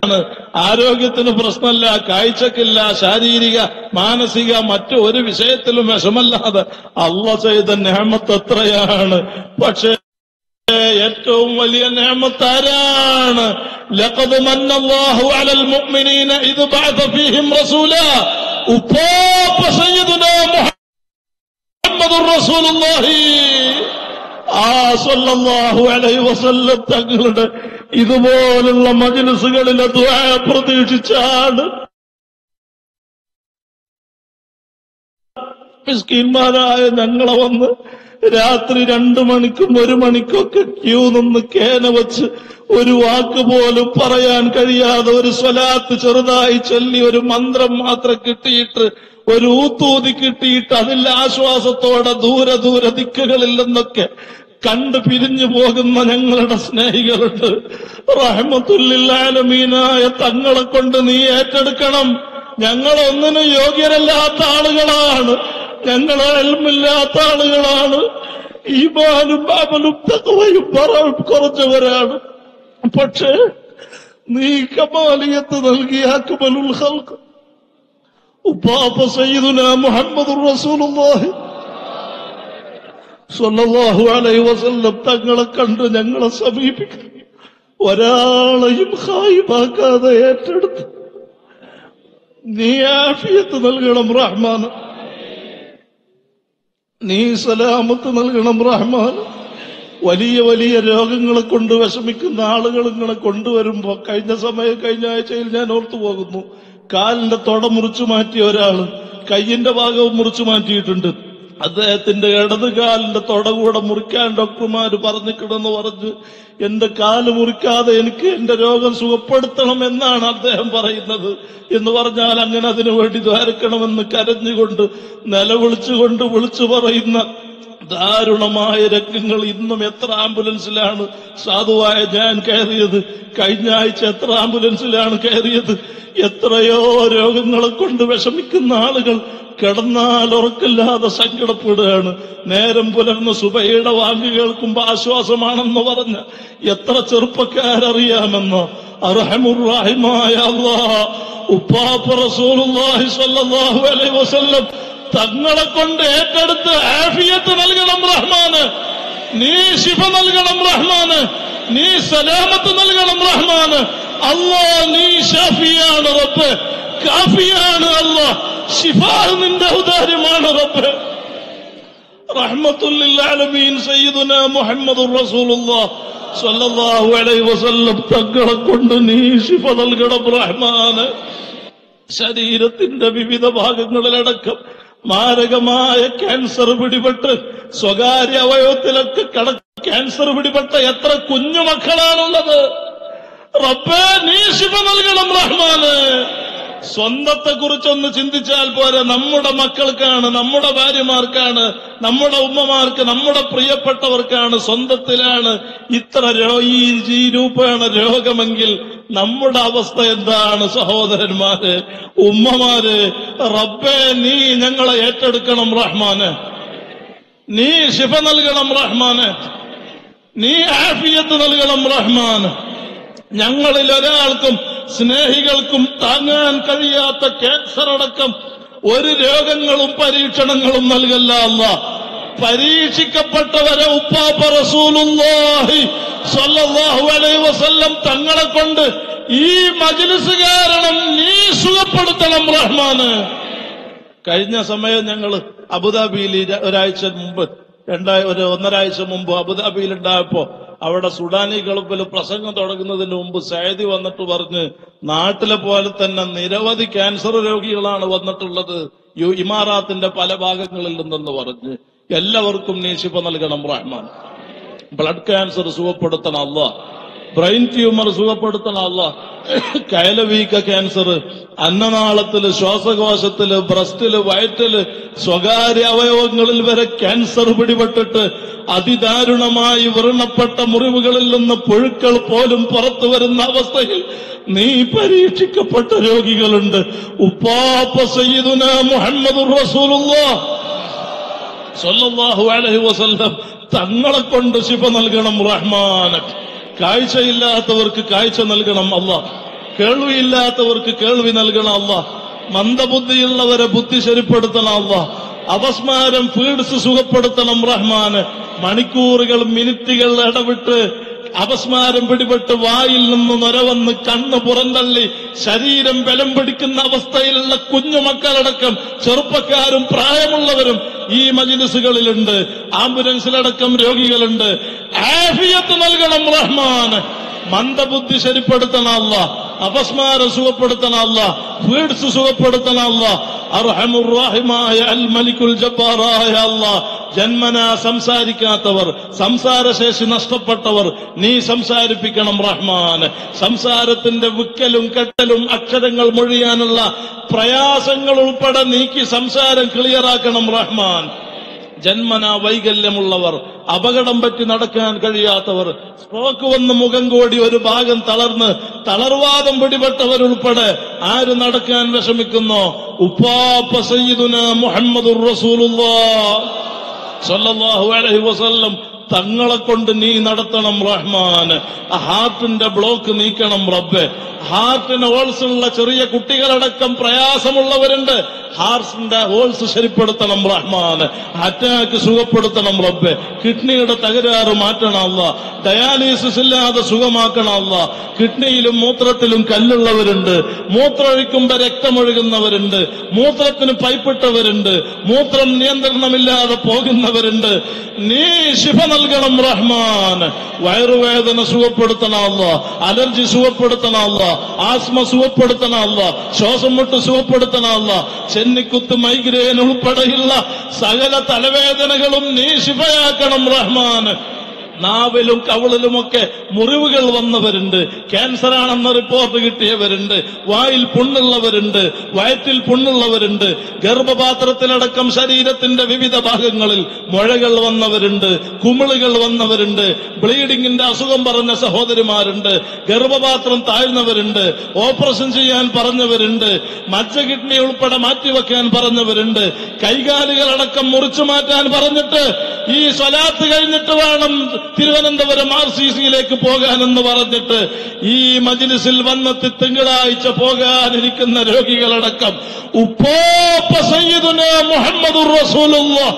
ആണ് ആരോഗ്യത്തിന് പ്രശ്നമല്ല കാഴ്ചക്കില്ല ശാരീരിക മാനസിക മറ്റു ഒരു വിഷയത്തിലും വിഷമല്ലാതെ അള്ള ചെയ്ത നേമത്ത് എത്രയാണ് പക്ഷേ ഏറ്റവും വലിയ നേമത്ത് ആരാണ് ലഖദ് മന്നല്ലാഹു അലൽ മുഅ്മിനീന ഇദ് ബഅത ഫീഹിം റസൂല ഉപ്പാപ്പ സയ്യിദുനാ മുഹമ്മദുർ റസൂലുള്ളാഹി ആ സല്ലല്ലാഹു അലൈഹി വസല്ലം തങ്ങളുടെ ഇതുപോലുള്ള മജ്ലിസുകളിലെ ദുആ പ്രതീക്ഷിച്ചാണ് മിസ്കീന്മാരായ ഞങ്ങളെ വന്ന് രാത്രി രണ്ടു മണിക്കും ഒരു മണിക്കൊക്കെ ക്യൂ നിന്ന് കേന വെച്ച് ഒരു വാക്ക് പോലും പറയാൻ കഴിയാതെ ഒരു സ്വലാത്ത് ചെറുതായി ചൊല്ലി ഒരു മന്ത്രം മാത്രം കിട്ടിയിട്ട് ഒരു ഊത്തൂതി കിട്ടിയിട്ട് അതിൽ ആശ്വാസത്തോടെ ദൂരെ ദൂരെ ദിക്കുകളിൽ നിന്നൊക്കെ കണ്ടു പിരിഞ്ഞു പോകുന്ന ഞങ്ങളുടെ സ്നേഹികളുണ്ട് റഹമത്തുല്ലാലമീനായ തങ്ങളെ കൊണ്ട് നീ ഏറ്റെടുക്കണം ഞങ്ങളൊന്നിനും യോഗ്യരല്ലാത്ത ആളുകളാണ് ഞങ്ങളെ എൽമില്ലാത്ത ആളുകളാണ് ഈമാനും അമലും തകവയും പറവും കുറച്ചവരാണ് പക്ഷേ നീ കമാലിയത്ത് നൽകിയ അക്മലുൽ ഖൽഖ് ഉപ്പാപ്പ സയ്യിദുന മുഹമ്മദ് റസൂലുള്ളാഹി സ്വല്ലല്ലാഹു അലൈഹി വസല്ലം തങ്ങളെ കണ്ട് ഞങ്ങളെ സമീപിക്കും ഒരാളെയും ഹായിമാക്കാതെ ഏറ്റെടുത്ത് നീ ആഫിയത്ത് നൽകണം റഹ്മാൻ നീ സലാമത്ത് നൽകണം റഹ്മാൻ വലിയ വലിയ രോഗങ്ങളെ കൊണ്ട് വിഷമിക്കുന്ന ആളുകൾ ഇങ്ങനെ കൊണ്ടുവരുമ്പോ കഴിഞ്ഞ സമയം കഴിഞ്ഞ ആഴ്ചയിൽ ഞാൻ ഓർത്തു പോകുന്നു കാലിന്റെ തൊട മുറിച്ചു മാറ്റിയ ഒരാള് കയ്യിന്റെ ഭാഗവും മുറിച്ചു മാറ്റിയിട്ടുണ്ട് അദ്ദേഹത്തിന്റെ ഇടത് കാലിന്റെ തൊട കൂടെ മുറിക്കാൻ ഡോക്ടർമാര് പറഞ്ഞിട്ടുണ്ടെന്ന് പറഞ്ഞ് എന്റെ കാല് മുറിക്കാതെ എനിക്ക് എന്റെ രോഗം സുഖപ്പെടുത്തണം എന്നാണ് അദ്ദേഹം പറയുന്നത് എന്ന് പറഞ്ഞാൽ അങ്ങനെ അതിനു വേണ്ടി ദ്വാരക്കണമെന്ന് കരഞ്ഞുകൊണ്ട് നിലവിളിച്ചുകൊണ്ട് വിളിച്ചു പറയുന്ന ദാരുണമായ രംഗങ്ങൾ ഇന്നും എത്ര ആംബുലൻസിലാണ് സാധുവായ ഞാൻ കയറിയത് കഴിഞ്ഞ ആഴ്ച എത്ര ആംബുലൻസിലാണ് കയറിയത് എത്രയോ രോഗങ്ങളെ കൊണ്ട് വിഷമിക്കുന്ന ആളുകൾ കിടന്നാൽ ഉറക്കില്ലാതെ സങ്കടപ്പെടുകയാണ് നേരം പുലർന്ന് സുബൈയുടെ വാങ്ങി കേൾക്കുമ്പോ ആശ്വാസമാണെന്ന് പറഞ്ഞ എത്ര ചെറുപ്പക്കാരറിയാമെന്നോ അർഹമുറാഹിമായ അല്ലാഹ് ഉപ്പാപ്പ റസൂലുള്ളാഹി സ്വല്ലല്ലാഹു അലൈഹി വസല്ലം തങ്ങളെ കൊണ്ട് ഏറ്റെടുത്ത് ആഫിയത്ത് നൽകണം റഹ്മാന് നീ ശിഫ നൽകണം റഹ്മാന് നീ സലാമത്ത് നൽകണം റഹ്മാന് അല്ലാ നീ ഷാഫിയാണ് റബ്ബ് കാഫിയാണ് അല്ലാ ശിഫ നിന്റെ ഔദാര്യമാണ് റബ്ബ് റഹ്മത്തുല്ലാലമീൻ സയ്യിദുന മുഹമ്മദ് റസൂലുള്ളാഹ് സ്വല്ലല്ലാഹു അലൈഹി വസല്ലം തങ്ങളെ കൊണ്ട് നീ ശിഫ നൽകണം റഹ്മാന് ശരീരത്തിന്റെ വിവിധ ഭാഗങ്ങളിലടക്കം മാരകമായ ക്യാൻസർ പിടിപെട്ട് സ്വകാര്യ അവയവത്തിലൊക്കെ കട ക്യാൻസർ പിടിപെട്ട എത്ര കുഞ്ഞു മക്കളാണുള്ളത് റബ്ബേ നീ ശിവ നൽകണം റഹ്മാന് സ്വന്തത്തെ കുറിച്ചൊന്ന് ചിന്തിച്ചാൽ പോരെ നമ്മുടെ മക്കൾക്കാണ് നമ്മുടെ ഭാര്യമാർക്കാണ് നമ്മുടെ ഉമ്മമാർക്ക് നമ്മുടെ പ്രിയപ്പെട്ടവർക്കാണ് സ്വന്തത്തിലാണ് ഇത്ര രോ ഈ ഈ രൂപേണ രോഗമെങ്കിൽ നമ്മുടെ അവസ്ഥ എന്താണ് സഹോദരന്മാര് ഉമ്മമാര് റബ്ബേ നീ ഞങ്ങളെ ഏറ്റെടുക്കണം റഹ്മാന് നീ ശിഫ നൽകണം റഹ്മാന് നീ ആഫിയത്ത് നൽകണം റഹ്മാന് ഞങ്ങളിൽ ഒരാൾക്കും സ്നേഹികൾക്കും താങ്ങാൻ കഴിയാത്ത ക്യാൻസർ അടക്കം ഒരു രോഗങ്ങളും പരീക്ഷണങ്ങളും നൽകല്ല അല്ല പരീക്ഷിക്കപ്പെട്ടവരെ ഉപ്പാപ്പ റസൂലുള്ളാഹി സ്വല്ലല്ലാഹു അലൈഹി വസല്ലം തങ്ങളെ കൊണ്ട് ഈ മജ്ലിസ് കാരണം നീ സുഖപ്പെടുത്തണം റഹ്മാന് കഴിഞ്ഞ സമയം ഞങ്ങൾ അബുദാബിയിൽ ഈ ര- ഒരാഴ്ച മുമ്പ് രണ്ടായ ഒരു ഒന്നരാഴ്ച മുമ്പ് അബുദാബിയിൽ ഉണ്ടായപ്പോ അവിടെ സുഡാനി ഗൾഫിൽ പ്രസംഗം തുടങ്ങുന്നതിന് മുമ്പ് സൈദി വന്നിട്ട് പറഞ്ഞ് നാട്ടിലെ പോലെ തന്നെ നിരവധി ക്യാൻസർ രോഗികളാണ് വന്നിട്ടുള്ളത് യു ഇമാറാത്തിന്റെ പല ഭാഗങ്ങളിൽ നിന്നെന്ന് പറഞ്ഞ് എല്ലാവർക്കും നീ ശിഫ നൽകണം റഹ്മാൻ ബ്ലഡ് ക്യാൻസർ സുഖപ്പെടുത്തണം അല്ല ബ്രെയിൻ ട്യൂമർ സുഖപ്പെടുത്തണം അല്ല കയലവീക്ക ക്യാൻസർ അന്നനാളത്തില് ശ്വാസകോശത്തില് ബ്രസ്റ്റില് വയറ്റില് സ്വകാര്യ അവയവങ്ങളിൽ വരെ ക്യാൻസർ പിടിപെട്ടിട്ട് അതിദാരുണമായി വ്രണപ്പെട്ട മുറിവുകളിൽ നിന്ന് പുഴുക്കൾ പോലും പുറത്തു വരുന്ന അവസ്ഥയിൽ നീ പരീക്ഷിക്കപ്പെട്ട രോഗികളുണ്ട് ഉപ്പാപ്പ സയ്യിദുന മുഹമ്മദ് റസൂലുള്ളാഹ് സല്ലല്ലാഹു അലൈഹി വസല്ലം തങ്ങളെ കൊണ്ട് ശിഫ നൽകണം റഹ്മാൻ കാഴ്ചയില്ലാത്തവർക്ക് കാഴ്ച നൽകണം അല്ലാ കേൾവിയില്ലാത്തവർക്ക് കേൾവി നൽകണം അല്ല മന്ദബുദ്ധിയുള്ളവരെ ബുദ്ധി ശരിപ്പെടുത്തണം അല്ല അപസ്മാരം ഫീഡ്സ് സുഖപ്പെടുത്തണം റഹ്മാന് മണിക്കൂറുകൾ മിനിറ്റുകൾ ഇടവിട്ട് അപസ്മാരം പിടിപെട്ട് വായിൽ നിന്ന് നൊരവന്ന് കണ്ണ് പുറന്തള്ളി ശരീരം ബലം പിടിക്കുന്ന അവസ്ഥയിലുള്ള കുഞ്ഞുമക്കളടക്കം ചെറുപ്പക്കാരും പ്രായമുള്ളവരും ഈ മജിലിസുകളിലുണ്ട് ആംബുലൻസിലടക്കം രോഗികളുണ്ട് ആഫിയത്ത് നൽകണം റഹ്മാൻ മന്ദബുദ്ധി ശരിപ്പെടുത്തണമല്ല അപസ്മാരം സുഖപ്പെടുത്തണമല്ല ഫീഡ്സ് സുഖപ്പെടുത്തണമല്ല അർഹമുറാഹിമായ അൽ മലിക്കുൽ ജബ്ബാറായ അല്ലാ ജന്മന സംസാരിക്കാത്തവർ സംസാരശേഷി നഷ്ടപ്പെട്ടവർ നീ സംസാരിപ്പിക്കണം റഹ്മാൻ സംസാരത്തിന്റെ വിക്കലും കെട്ടലും അക്ഷരങ്ങൾ മൊഴിയാനുള്ള പ്രയാസങ്ങൾ ഉൾപ്പെടെ നീക്കി സംസാരം ക്ലിയറാക്കണം റഹ്മാൻ ജന്മന വൈകല്യമുള്ളവർ അപകടം പറ്റി നടക്കാൻ കഴിയാത്തവർ സ്ട്രോക്ക് വന്ന് മുഖം കോടി ഒരു ഭാഗം തളർന്ന് തളർവാദം പിടിപെട്ടവരുൾപ്പെടെ ആര് നടക്കാൻ വിഷമിക്കുന്നോ ഉപ്പാപ്പ സയ്യിദുന മുഹമ്മദുർ റസൂലുള്ളാഹ് സല്ലല്ലാഹു അലൈഹി വസല്ലം തങ്ങളെ കൊണ്ട് നീ നടത്തണം റഹ്മാൻ ആ ഹാർട്ടിന്റെ ബ്ലോക്ക് നീക്കണം റബ്ബെ ഹാർട്ടിന് ഹോൾസ് ഉള്ള ചെറിയ കുട്ടികളടക്കം പ്രയാസമുള്ളവരുണ്ട് ഹാർട്ടിന്റെ ഹോൾസ് ശരിപ്പെടുത്തണം റഹ്മാൻ അറ്റാക്ക് സുഖപ്പെടുത്തണം റബ്ബെ കിഡ്നിയുടെ തകരാറ് മാറ്റണം അല്ല ഡയാലിസിസ് ഇല്ലാതെ സുഖമാക്കണം അല്ല കിഡ്നിയിലും മൂത്രത്തിലും കല്ലുള്ളവരുണ്ട് മൂത്രമൊഴിക്കുമ്പോ രക്തമൊഴുകുന്നവരുണ്ട് മൂത്രത്തിന് പൈപ്പിട്ടവരുണ്ട് മൂത്രം നിയന്ത്രണമില്ലാതെ പോകുന്നവരുണ്ട് നീ ശിഫ നൽകണം റഹ്മാൻ വയറുവേദന സുഖപ്പെടുത്തണമല്ല അലർജി സുഖപ്പെടുത്തണമല്ല ആസ്മ സുഖപ്പെടുത്തണമല്ല ശ്വാസം മുട്ട് സുഖപ്പെടുത്തണമല്ല ചെന്നിക്കുത്ത് മൈഗ്രെയിൻ ഉൾപ്പെടെയുള്ള സകല തലവേദനകളും നീ ശിഫയാക്കണം റഹ്മാൻ നാവിലും കവിളിലുമൊക്കെ മുറിവുകൾ വന്നവരുണ്ട് ക്യാൻസർ ആണെന്ന റിപ്പോർട്ട് കിട്ടിയവരുണ്ട് വായിൽ പുണ്ണുള്ളവരുണ്ട് വയറ്റിൽ പുണ്ണുള്ളവരുണ്ട് ഗർഭപാത്രത്തിലടക്കം ശരീരത്തിന്റെ വിവിധ ഭാഗങ്ങളിൽ മുഴകൾ വന്നവരുണ്ട് കുമിളുകൾ വന്നവരുണ്ട് ബ്ലീഡിങ്ങിന്റെ അസുഖം പറഞ്ഞ സഹോദരിമാരുണ്ട് ഗർഭപാത്രം താഴ്ന്നവരുണ്ട് ഓപ്പറേഷൻ ചെയ്യാൻ പറഞ്ഞവരുണ്ട് മജ്ജ കിഡ്നി ഉൾപ്പെടെ മാറ്റിവെക്കാൻ പറഞ്ഞവരുണ്ട് കൈകാലുകളടക്കം മുറിച്ചു മാറ്റാൻ പറഞ്ഞിട്ട് ഈ സ്വലാത്ത് കഴിഞ്ഞിട്ട് വേണം തിരുവനന്തപുരം ആർ സി സിയിലേക്ക് പോകാനെന്ന് പറഞ്ഞിട്ട് ഈ മജിലിസിൽ വന്നെത്തി തിങ്കളാഴ്ച പോകാനിരിക്കുന്ന രോഗികളടക്കം ഉപ്പോപ്പ സയ്യിദുന മുഹമ്മദുർ റസൂലുള്ളാഹ്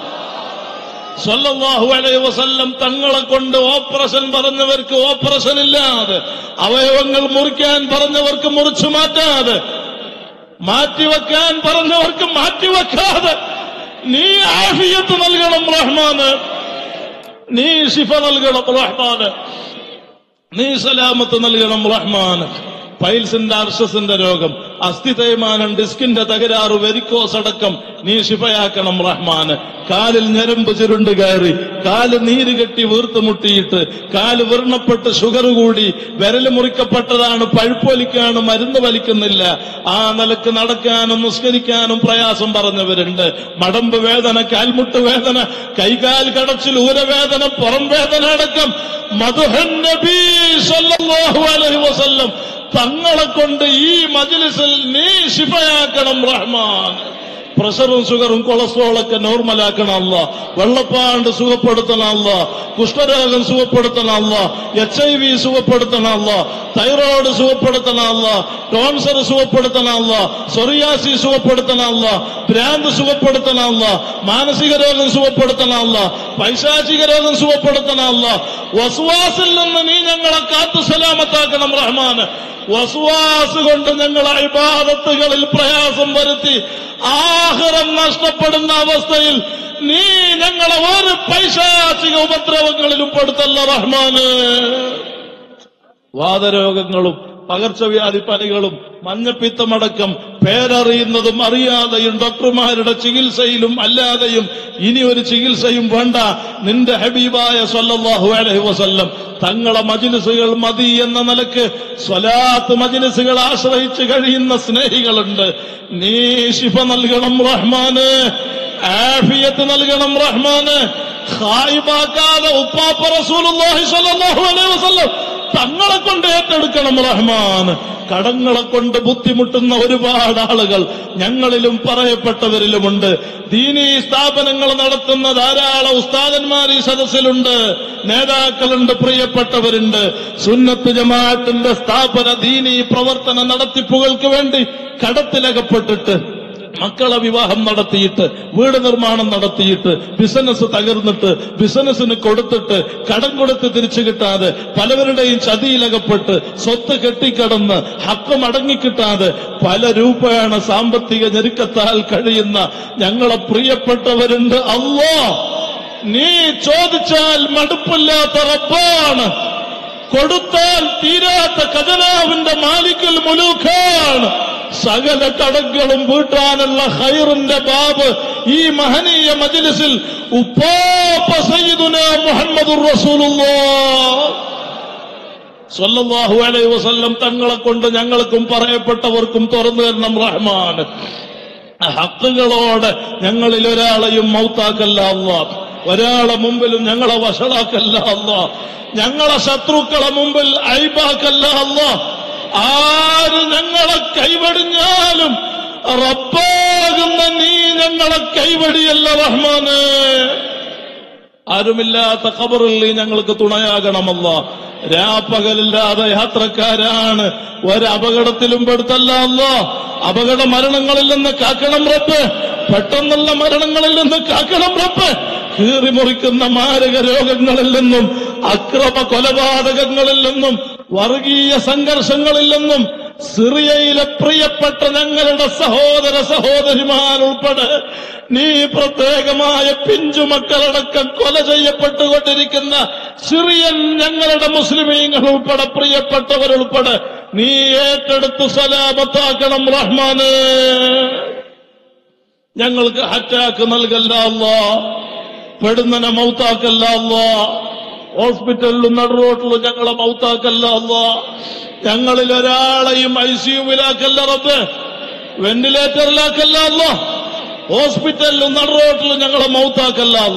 സല്ലല്ലാഹു അലൈഹി വസല്ലം തങ്ങളെ കൊണ്ട് ഓപ്പറേഷൻ പറഞ്ഞവർക്ക് ഓപ്പറേഷൻ ഇല്ലാതെ അവയവങ്ങൾ മുറിക്കാൻ പറഞ്ഞവർക്ക് മുറിച്ചു മാറ്റാതെ മാറ്റിവെക്കാൻ പറഞ്ഞവർക്ക് മാറ്റിവെക്കാതെ നീ ആഫിയത്ത് നൽകണം റഹ്മാന് നീ ശിഫ നൽകണം റഹ്മാന് നീ സലാമത്ത് നൽകണം റഹ്മാന് പൈൽസിന്റെ അർഷസിന്റെ രോഗം അസ്ഥി തേയ്മാനം ഡിസ്കിന്റെ തകരാറ് വെരിക്കോസ് അടക്കം നീ ശിഫയാക്കണം റഹ്മാന് കാലിൽ ഞരമ്പ് ചുരുണ്ട് കയറി കാല് നീര് കെട്ടി വീർത്തുമുട്ടിയിട്ട് കാല് വീർണപ്പെട്ട് ഷുഗർ കൂടി വിരല് മുറിക്കപ്പെട്ടതാണ് പഴുപ്പൊലിക്കാണ് മരുന്ന് വലിക്കുന്നില്ല ആ നിലക്ക് നടക്കാനും നിസ്കരിക്കാനും പ്രയാസം പറഞ്ഞവരുണ്ട് മടമ്പ് വേദന കാൽമുട്ട് വേദന കൈകാൽ കടച്ചിൽ ഊരവേദന പുറം വേദന അടക്കം മധുഹൻ നബി സല്ലല്ലാഹു അലൈഹി വസല്ലം തങ്ങളെ കൊണ്ട് ഈ മജ്ലിസിൽ നീ ശിഫയാക്കണം റഹ്മാൻ പ്രഷറും ഷുഗറും കൊളസ്ട്രോളൊക്കെ നോർമലാക്കണം അല്ല വെള്ളപ്പാണ്ട് സുഖപ്പെടുത്തണം അല്ല കുഷ്ഠരോഗം സുഖപ്പെടുത്തണം അല്ല എച്ച് ഐ വി സുഖപ്പെടുത്തണം അല്ല തൈറോയ്ഡ് സുഖപ്പെടുത്തണം അല്ല ടോൺസർ സുഖപ്പെടുത്തണം അല്ല സൊറിയാസി സുഖപ്പെടുത്തണം അല്ല ഭ്രാന്ത് സുഖപ്പെടുത്തണം അല്ല മാനസിക രോഗം സുഖപ്പെടുത്തണം അല്ല പൈശാചിക രോഗം സുഖപ്പെടുത്തണം അല്ല വസുവാസിൽ നിന്ന് നീ ഞങ്ങളെ കാത്തു സലാമത്താക്കണം റഹ്മാന് വസുവാസ് കൊണ്ട് ഞങ്ങൾ അഴിബാദത്തുകളിൽ പ്രയാസം വരുത്തി ആഹാരം നഷ്ടപ്പെടുന്ന അവസ്ഥയിൽ നീ ഞങ്ങളെ ഒരു പൈശാചിക ഉപദ്രവങ്ങളിലും പെടുത്തല്ല റഹ്മാന് വാദരോഗങ്ങളും പകർച്ചവ്യാധി പനികളും മഞ്ഞപ്പിത്തമടക്കം പേരറിയുന്നതും അറിയാതെയും ഡോക്ടർമാരുടെ ചികിത്സയിലും അല്ലാതെയും ഇനി ഒരു ചികിത്സയും വേണ്ട നിന്റെ ഹബീബായ സല്ലല്ലാഹു അലൈഹി വസല്ലം തങ്ങളെ മജിലിസുകൾ മതി എന്ന നിലക്ക് സ്വലാത്ത് മജിലിസുകൾ ആശ്രയിച്ച് കഴിയുന്ന സ്നേഹികളുണ്ട് നീ ശിഫ നൽകണം റഹ്മാന് ആഫിയത്ത് നൽകണം റഹ്മാന് ഖായിബാക്കാതെ ഉപ്പാപ്പ റസൂലുള്ളാഹി സ്വല്ലല്ലാഹു അലൈഹി വസല്ലം തങ്ങളെ കൊണ്ട് ഏറ്റെടുക്കണം റഹ്മാൻ കടങ്ങളെ കൊണ്ട് ബുദ്ധിമുട്ടുന്ന ഒരുപാട് ആളുകൾ ഞങ്ങളിലും പറയപ്പെട്ടവരിലുമുണ്ട് ദീനീ സ്ഥാപനങ്ങൾ നടത്തുന്ന ധാരാളം ഉസ്താദന്മാർ ഈ സദസ്സിലുണ്ട് നേതാക്കളുണ്ട് പ്രിയപ്പെട്ടവരുണ്ട് സുന്നത്ത് ജമാഅത്തിന്റെ സ്ഥാപന ദീനീ പ്രവർത്തന നടത്തിപ്പുകൾക്ക് വേണ്ടി കടത്തിലകപ്പെട്ടിട്ട് മക്കളെ വിവാഹം നടത്തിയിട്ട് വീട് നിർമ്മാണം നടത്തിയിട്ട് ബിസിനസ് തകർന്നിട്ട് ബിസിനസ്സിന് കൊടുത്തിട്ട് കടം കൊടുത്ത് തിരിച്ചു കിട്ടാതെ പലവരുടെയും ചതിയിലകപ്പെട്ട് സ്വത്ത് കെട്ടിക്കടന്ന് ഹക്കം അടങ്ങിക്കിട്ടാതെ പല രൂപയാണ് സാമ്പത്തിക ഞെരുക്കത്താൽ കഴിയുന്ന ഞങ്ങളെ പ്രിയപ്പെട്ടവരുണ്ട് അല്ലോ നീ ചോദിച്ചാൽ മടുപ്പില്ലാത്ത റബ്ബാണ് കൊടുത്താൽ തീരാത്ത ഖജനാവിന്റെ മാലിക്കൽ മുലൂഖാണ് സകല കടങ്ങളും വീട്ടാനുള്ള ഹൈറിന്റെ ബാബ് ഈ മഹനീയ മജ്ലിസിൽ ഉപ്പാപ്പ സയ്യിദുന മുഹമ്മദുർ റസൂലുള്ളാഹ് സല്ലല്ലാഹു അലൈഹി വസല്ലം തങ്ങളെ കൊണ്ട് ഞങ്ങൾക്കും പറയപ്പെട്ടവർക്കും തുറന്നു തരണം റഹ്മാൻ ഹക്കുകളോടെ ഞങ്ങളിൽ ഒരാളെയും മൗത്താക്കല്ല അല്ലാ ഒരാളെ മുമ്പിലും ഞങ്ങളെ വഷളാക്കല്ല അല്ലാ ഞങ്ങളെ ശത്രുക്കളെ മുമ്പിൽ ഐബാക്കല്ല അല്ലാ ആര് ഞങ്ങളെ കൈവടിഞ്ഞാലും റബ്ബാകുന്ന നീ ഞങ്ങളെ കൈവടിയല്ല റഹ്മാന് ആരുമില്ലാത്ത ഖബറിൽ നീ ഞങ്ങൾക്ക് തുണയാകണമല്ല രാപ്പകലില്ലാതെ യാത്രക്കാരാണ് ഒരപകടത്തിലും പെടുത്തല്ല അല്ല അപകട മരണങ്ങളിൽ നിന്ന് കാക്കണം റബ്ബ് പെട്ടെന്നുള്ള മരണങ്ങളിൽ നിന്ന് കാക്കണം റബ്ബ് കീറി മുറിക്കുന്ന മാരക രോഗങ്ങളിൽ നിന്നും അക്രമ കൊലപാതകങ്ങളിൽ നിന്നും വർഗീയ സംഘർഷങ്ങളിൽ നിന്നും സിറിയയിലെ പ്രിയപ്പെട്ട ഞങ്ങളുടെ സഹോദര സഹോദരിമാരുൾപ്പെടെ നീ പ്രത്യേകമായ പിഞ്ചുമക്കളടക്കം കൊല ചെയ്യപ്പെട്ടുകൊണ്ടിരിക്കുന്ന സിറിയൻ ഞങ്ങളുടെ മുസ്ലിമീങ്ങൾ ഉൾപ്പെടെ പ്രിയപ്പെട്ടവരുൾപ്പെടെ നീ ഏറ്റെടുത്ത് സലാമത്താക്കണം റഹ്മാന് ഞങ്ങൾക്ക് അറ്റാക്ക് നൽകല്ല അല്ലാ പെടുന്നനെ മൗത്താക്കല്ല അല്ലാ ഹോസ്പിറ്റലിലും നടുറോട്ടിലും ഞങ്ങളെ മൗത്താക്കല്ല അല്ലാ ഞങ്ങളിൽ ഒരാളെയും ഐ സിയുവിലാക്കല്ല റബ്ബ് വെന്റിലേറ്ററിലാക്കല്ല അല്ല ഹോസ്പിറ്റലിലും നടുറോട്ടിലും ഞങ്ങളെ മൗത്താക്കല്ല അല്ല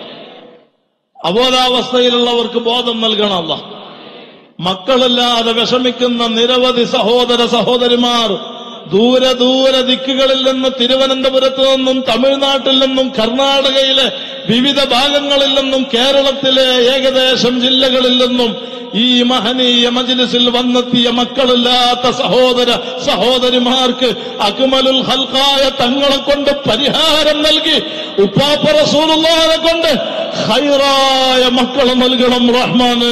അബോധാവസ്ഥയിലുള്ളവർക്ക് ബോധം നൽകണം അല്ല മക്കളില്ലാതെ വിഷമിക്കുന്ന നിരവധി സഹോദര സഹോദരിമാർ ദൂരെ ദൂരെ ദിക്കുകളിൽ നിന്ന് തിരുവനന്തപുരത്ത് നിന്നും തമിഴ്നാട്ടിൽ നിന്നും കർണാടകയിലെ വിവിധ ഭാഗങ്ങളിൽ നിന്നും കേരളത്തിലെ ഏകദേശം ജില്ലകളിൽ നിന്നും ഈ മഹനീയ മജ്ലിസിൽ വന്നെത്തിയ മക്കളില്ലാത്ത സഹോദര സഹോദരിമാർക്ക് അക്മലുൽ ഹൽക്കായ തങ്ങളെ കൊണ്ട് പരിഹാരം നൽകി ഉപ്പാപ്പ റസൂലുള്ളാഹിനെ കൊണ്ട് ഹൈറായ മക്കളെ നൽകണം റഹ്മാന്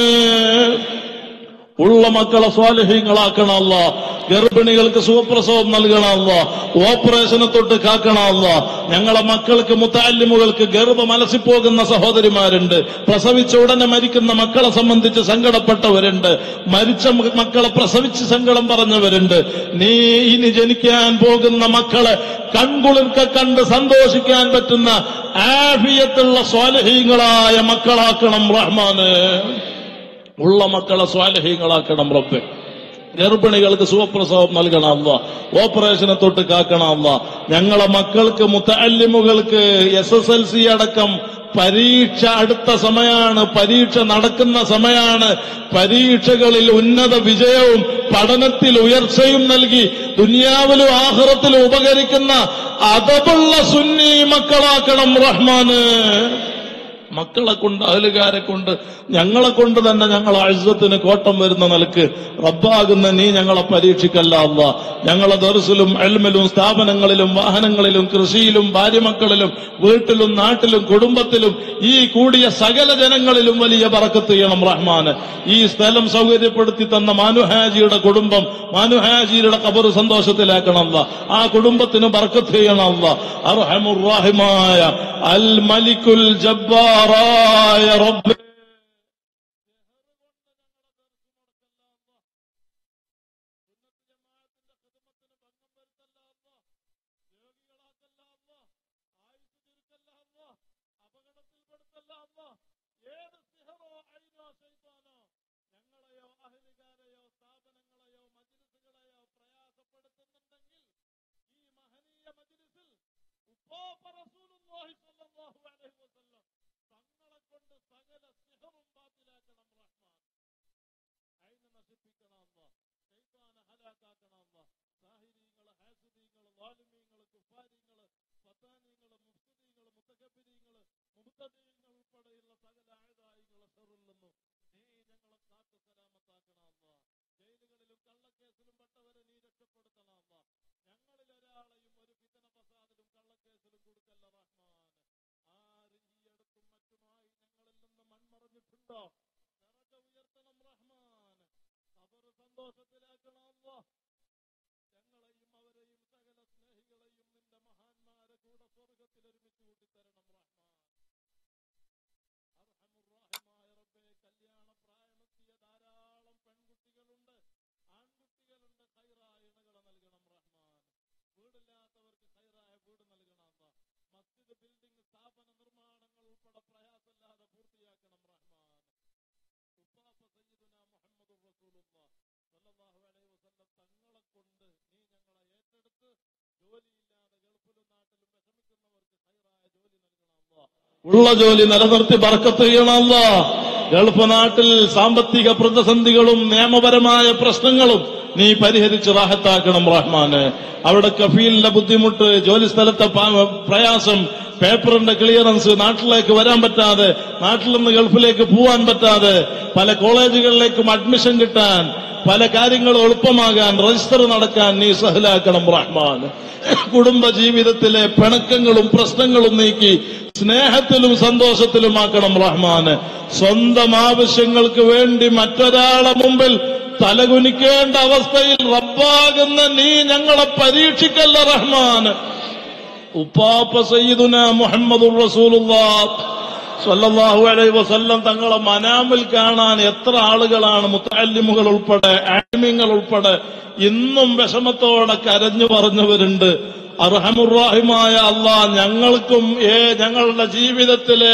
ഉള്ള മക്കളെ സ്വാലഹ്യങ്ങളാക്കണം അല്ല ഗർഭിണികൾക്ക് സുഖപ്രസവം നൽകണം അല്ല ഓപ്പറേഷനെ തൊട്ട് കാക്കണം അല്ല ഞങ്ങളെ മക്കൾക്ക് മുത്താലിമുകൾക്ക് ഗർഭം അലസിപ്പോകുന്ന സഹോദരിമാരുണ്ട് പ്രസവിച്ച ഉടനെ മരിക്കുന്ന മക്കളെ സംബന്ധിച്ച് സങ്കടപ്പെട്ടവരുണ്ട് മരിച്ച മ- മക്കളെ പ്രസവിച്ച് സങ്കടം പറഞ്ഞവരുണ്ട് നീ ഇനി ജനിക്കാൻ പോകുന്ന മക്കളെ കൺകുളിർക്ക കണ്ട് സന്തോഷിക്കാൻ പറ്റുന്ന ആഫിയത്തുള്ള സ്വാലഹീങ്ങളായ മക്കളാക്കണം റഹ്മാന് ഉള്ള മക്കളെ സ്വാലഹീങ്ങളാക്കണം റബ്ബെ ഗർഭിണികൾക്ക് സുഖപ്രസവം നൽകണം അല്ല ഓപ്പറേഷനെ തൊട്ട് കാക്കണം അല്ല ഞങ്ങളെ മക്കൾക്ക് മുത്തല്ലിമുകൾക്ക് എസ് എസ് എൽ സി അടക്കം പരീക്ഷ അടുത്ത സമയമാണ് പരീക്ഷ നടക്കുന്ന സമയമാണ് പരീക്ഷകളിൽ ഉന്നത വിജയവും പഠനത്തിൽ ഉയർച്ചയും നൽകി ദുനിയാവിലും ആഹ്റത്തിലും ഉപകരിക്കുന്ന അതപുള്ള സുന്നി മക്കളാക്കണം റഹ്മാന് മക്കളെ കൊണ്ട് അഹലുകാരെ കൊണ്ട് ഞങ്ങളെ കൊണ്ട് തന്നെ ഞങ്ങൾ അഴുസത്തിന് കോട്ടം വരുന്ന നിലക്ക് റബ്ബാകുന്ന നീ ഞങ്ങളെ പരീക്ഷിക്കല്ല അല്ല ഞങ്ങളെ ദർസിലും എൽമിലും സ്ഥാപനങ്ങളിലും വാഹനങ്ങളിലും കൃഷിയിലും ഭാര്യമക്കളിലും വീട്ടിലും നാട്ടിലും കുടുംബത്തിലും ഈ കൂടിയ സകല ജനങ്ങളിലും വലിയ പറക്കത്ത് ചെയ്യണം റഹ്മാന് ഈ സ്ഥലം സൗകര്യപ്പെടുത്തി തന്ന മാനുഹാജിയുടെ കുടുംബം മാനുഹാജിയുടെ കബർ സന്തോഷത്തിലാക്കണം അല്ല ആ കുടുംബത്തിന് ബർക്കത്ത് ചെയ്യണം അല്ല അർഹമുറാഹിമായ അൽ മലിക്കുൽ ജബ്ബാറായ റബ്ബ് ഹലാക്കാക്കണം അല്ലാ സാഹിരീങ്ങള് ഹാസിദീങ്ങള് വാലിമീങ്ങള് കുഫാരീങ്ങള് ഫത്താനീങ്ങള് മുഫ്തിദീങ്ങള് മുത്തകബിരീങ്ങള് മുബ്തദീങ്ങൾ ഉൾപ്പെടെയുള്ള സകല ആയുധായികളെ ഷെറിൽ നിന്നും നീ ഞങ്ങളെ കാത്തു സലാമത്താക്കണം അല്ലാ ജയിലുകളിലും കള്ളക്കേസിലും പെട്ടവരെ നീ രക്ഷപ്പെടുത്തണം അല്ലാ ഞങ്ങളിൽ ഒരാളെയും ഒരു ഫിതന ഫസാദിലും കള്ളക്കേസിലും കൊടുക്കല്ല റഹ്മാൻ ആര് ഈ അടുത്തും മറ്റുമായി ഞങ്ങളിൽ നിന്ന് മൺമറഞ്ഞിട്ടുണ്ടോ ദറജ ഉയർത്തണം റഹ്മാൻ അവർ സന്തോഷത്തിലാക്കണം അല്ലാ ഞങ്ങളെയും അവരെയും സകല സ്നേഹികളെയും നിന്റെ മഹാന്മാരെ കൂടെ സ്വർഗത്തിൽ ഒരുമിച്ച് കൂട്ടിത്തരണം റഹ്മാൻ അർഹമുറാഹിമായ റബ്ബേ കല്യാണ പ്രായമെത്തിയ ധാരാളം പെൺകുട്ടികളുണ്ട് ആൺകുട്ടികളുണ്ട് ഹൈറായ ഇണകളെ നൽകണം റഹ്മാൻ വീടില്ലാത്തവർക്ക് ഹൈറായ വീട് നൽകണം അല്ലാ. മസ്ജിദ് ബിൽഡിംഗ് സ്ഥാപന നിർമ്മാണങ്ങൾ ഉൾപ്പെടെ പ്രയാസമില്ലാതെ പൂർത്തിയാക്കണം റഹ്മാൻ ഉപ്പാപ്പ സയ്യിദുനാ മുഹമ്മദുർ റസൂലുള്ളാഹ് സ്വല്ലല്ലാഹു അലൈഹി വസല്ലം തങ്ങളെ കൊണ്ട് നീ ഞങ്ങളെ ഏറ്റെടുത്ത് ജോലിയില്ലാതെ ഗൾഫിലും നാട്ടിലും വിഷമിക്കുന്നവർക്ക് ഹൈറായ ജോലി നൽകണം അല്ലാ. ഉള്ള ജോലി നിലനിർത്തി ബർക്കത്ത് ചെയ്യണമല്ല ഗൾഫ് നാട്ടിൽ സാമ്പത്തിക പ്രതിസന്ധികളും നിയമപരമായ പ്രശ്നങ്ങളും നീ പരിഹരിച്ച് റാഹത്താക്കണം റഹ്മാന് അവിടെ കഫീലിന്റെ ബുദ്ധിമുട്ട് ജോലി സ്ഥലത്തെ പ- പ്രയാസം പേപ്പറിന്റെ ക്ലിയറൻസ് നാട്ടിലേക്ക് വരാൻ പറ്റാതെ നാട്ടിൽ നിന്ന് ഗൾഫിലേക്ക് പോവാൻ പറ്റാതെ പല കോളേജുകളിലേക്കും അഡ്മിഷൻ കിട്ടാൻ പല കാര്യങ്ങളും എളുപ്പമാകാൻ രജിസ്റ്റർ നടക്കാൻ നീ സഹലാക്കണം റഹ്മാൻ കുടുംബ ജീവിതത്തിലെ പിണക്കങ്ങളും പ്രശ്നങ്ങളും നീക്കി സ്നേഹത്തിലും സന്തോഷത്തിലുമാക്കണം റഹ്മാന് സ്വന്തം ആവശ്യങ്ങൾക്ക് വേണ്ടി മറ്റൊരാളെ മുമ്പിൽ തലകുനിക്കേണ്ട അവസ്ഥയിൽ റബ്ബാകുന്ന നീ ഞങ്ങളെ പരീക്ഷിക്കല്ല റഹ്മാന് ഉപ്പാപ്പ സയ്യിദുന മുഹമ്മദുർ റസൂലുള്ളാഹ് സ്വല്ലല്ലാഹു അലൈഹി വസല്ലം തങ്ങളെ മനാമിൽ കാണാൻ എത്ര ആളുകളാണ് മുത്തല്ലിമുകൾ ഉൾപ്പെടെ ആമിങ്ങൾ ഉൾപ്പെടെ ഇന്നും വിഷമത്തോടെ കരഞ്ഞു പറഞ്ഞവരുണ്ട് അർഹമുറാഹിമായ അള്ളാഹ് ഞങ്ങൾക്കും ഏ ഞങ്ങളുടെ ജീവിതത്തിലെ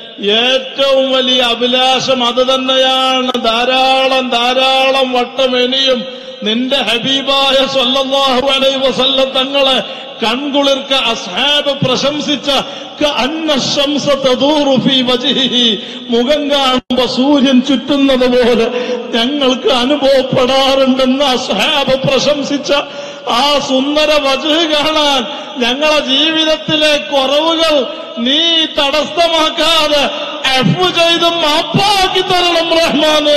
ഏറ്റവും വലിയ അഭിലാഷം അത് തന്നെയാണ് ധാരാളം ധാരാളം വട്ടം ഇനിയും നിന്റെ ഹബീബായ സല്ലല്ലാഹു അലൈഹി വസല്ലം തങ്ങളെ കൺകുളിർക്ക അസ്ഹാബ് പ്രശംസിച്ച കഅന്ന ശംസ തദൂറു ഫീ വജ്ഹിഹി മുഖം കാണുമ്പോ സൂര്യൻ ചുറ്റുന്നത് പോലെ ഞങ്ങൾക്ക് അനുഭവപ്പെടാറുണ്ടെന്ന് അസ്ഹാബ് പ്രശംസിച്ച ആ സുന്ദര വജുഹ് കാണാൻ ഞങ്ങളെ ജീവിതത്തിലെ കുറവുകൾ നീ തടസ്സമാക്കാതെ എഫ് ചെയ്ത് മാപ്പാക്കി തരണം റഹ്മാന്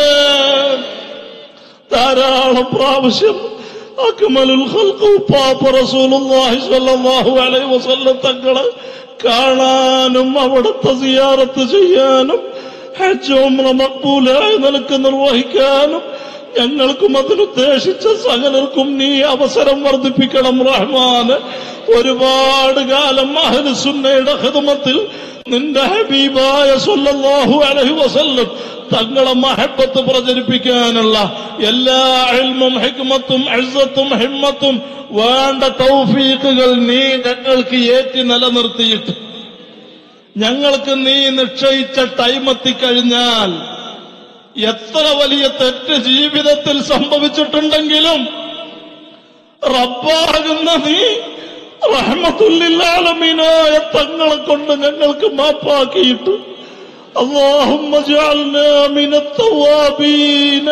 ധാരാളം പ്രാവശ്യം അക്മലുൽ ഖൽഖ് ഉപ്പാപ്പ റസൂലുള്ളാഹി സ്വല്ലല്ലാഹു അലൈഹി വസല്ലം തങ്ങളെ കാണാനും അവിടുത്തെ സിയാറത്ത് ചെയ്യാനും ഹജ്ജ് ഉംറ മക്ബൂലായ നിലക്ക് നിർവഹിക്കാനും ഞങ്ങൾക്കും അതിനുദ്ദേശിച്ച സകലർക്കും നീ അവസരം വർദ്ധിപ്പിക്കണം റഹ്മാന് ഒരുപാട് കാലം അഹ്ലുസുന്നയുടെ ഹിദമത്തിൽ നിന്റെ ഹബീബായ സല്ലല്ലാഹു അലൈഹി വസല്ലം തങ്ങളെ മഹബത്ത് പ്രചരിപ്പിക്കാനുള്ള എല്ലാ ഇൽമും ഹിക്മത്തും ഇസ്സത്തും ഹിമ്മത്തും വേണ്ട തൗഫീഖുകൾ നീ ഞങ്ങൾക്ക് ഏറ്റി നിലനിർത്തിയിട്ട് ഞങ്ങൾക്ക് നീ നിശ്ചയിച്ച ടൈം എത്തിക്കഴിഞ്ഞാൽ എത്ര വലിയ തെറ്റ് ജീവിതത്തിൽ സംഭവിച്ചിട്ടുണ്ടെങ്കിലും റബ്ബാകുന്ന നീ റഹ്മത്തുല്ലാലമീനായ തങ്ങളെ കൊണ്ട് ഞങ്ങൾക്ക് മാപ്പാക്കിയിട്ട് اللهم اجعلنا من التوابين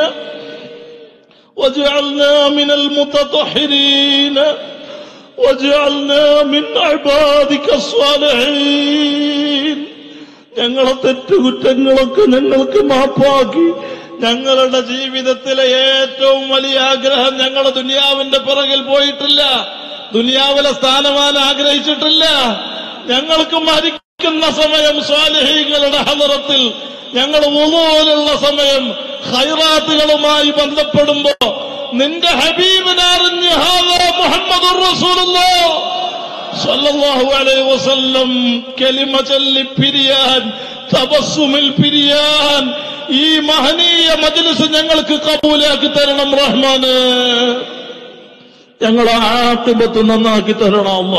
واجعلنا من المتطهرين واجعلنا من عبادك الصالحين ഞങ്ങളെ തെറ്റുകുറ്റങ്ങളൊക്കെ ഞങ്ങൾക്ക് മാപ്പാക്കി ഞങ്ങളുടെ ജീവിതത്തിലെ ഏറ്റവും വലിയ ആഗ്രഹം ഞങ്ങൾ ദുനിയാവിന്റെ പിറകിൽ പോയിട്ടില്ല ദുനിയാവിലെ സ്ഥാനമാൻ ആഗ്രഹിച്ചിട്ടില്ല ഞങ്ങൾക്ക് മരിക്കുന്ന സമയം സ്വാലിഹീങ്ങളുടെ ഹലറത്തിൽ ഞങ്ങൾ മുഴുവനുള്ള സമയം ഹൈറാത്തുകളുമായി ബന്ധപ്പെടുമ്പോ നിന്റെ ഹബീബിനറിഞ്ഞ് മുഹമ്മദ് റസൂലുള്ളാഹ് സല്ലല്ലാഹു അലൈഹി വസല്ലം കലിമ ചൊല്ലി പിരിയാൻ തപസ്സുമിൽ പിരിയാൻ ഈ മഹനീയ മജ്ലിസ് ഞങ്ങൾക്ക് കബൂലാക്കി തരണം റഹ്മാന് ഞങ്ങളെ ആത്തിബത്ത് നന്നാക്കി തരണം അല്ല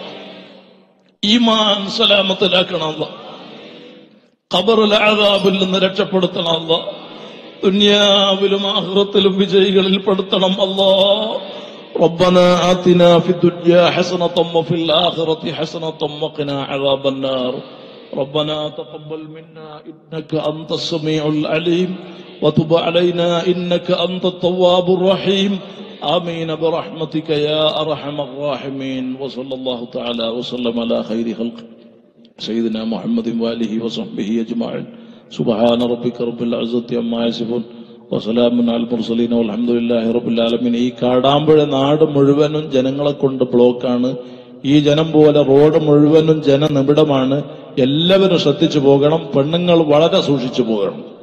ഈമാൻ സലാമത്തിലാക്കണം അല്ല ഖബറുൽ അദാബിൽ നിന്ന് രക്ഷപ്പെടുത്തണം അല്ല ദുനിയാവിലും ആഹ്റത്തിലും വിജയികളിൽ പെടുത്തണം അല്ലാ ربنا آتنا في الدنيا حسنة وفي الآخرة حسنة وقنا عذاب النار ربنا تقبل منا إنك أنت السميع العليم وتب علينا إنك أنت التواب الرحيم آمين برحمتك يا أرحم الراحمين وصلى الله تعالى وسلم على خير خلقه سيدنا محمد وآله وصحبه أجمعين سبحان ربك رب العزة عما يصفون وسلام على المرسلين والحمد لله رب العالمين ഈ കാടാമ്പുഴ നാട് മുഴുവനും ജനങ്ങളെ കൊണ്ട് ബ്ലോക്കാണ് ഈ ജനം പോലെ റോഡ് മുഴുവനും ജനനിബിഡമാണ് എല്ലാവരും ശ്രദ്ധിച്ചു പോകണം പെണ്ണുങ്ങൾ വളരെ സൂക്ഷിച്ചു പോകണം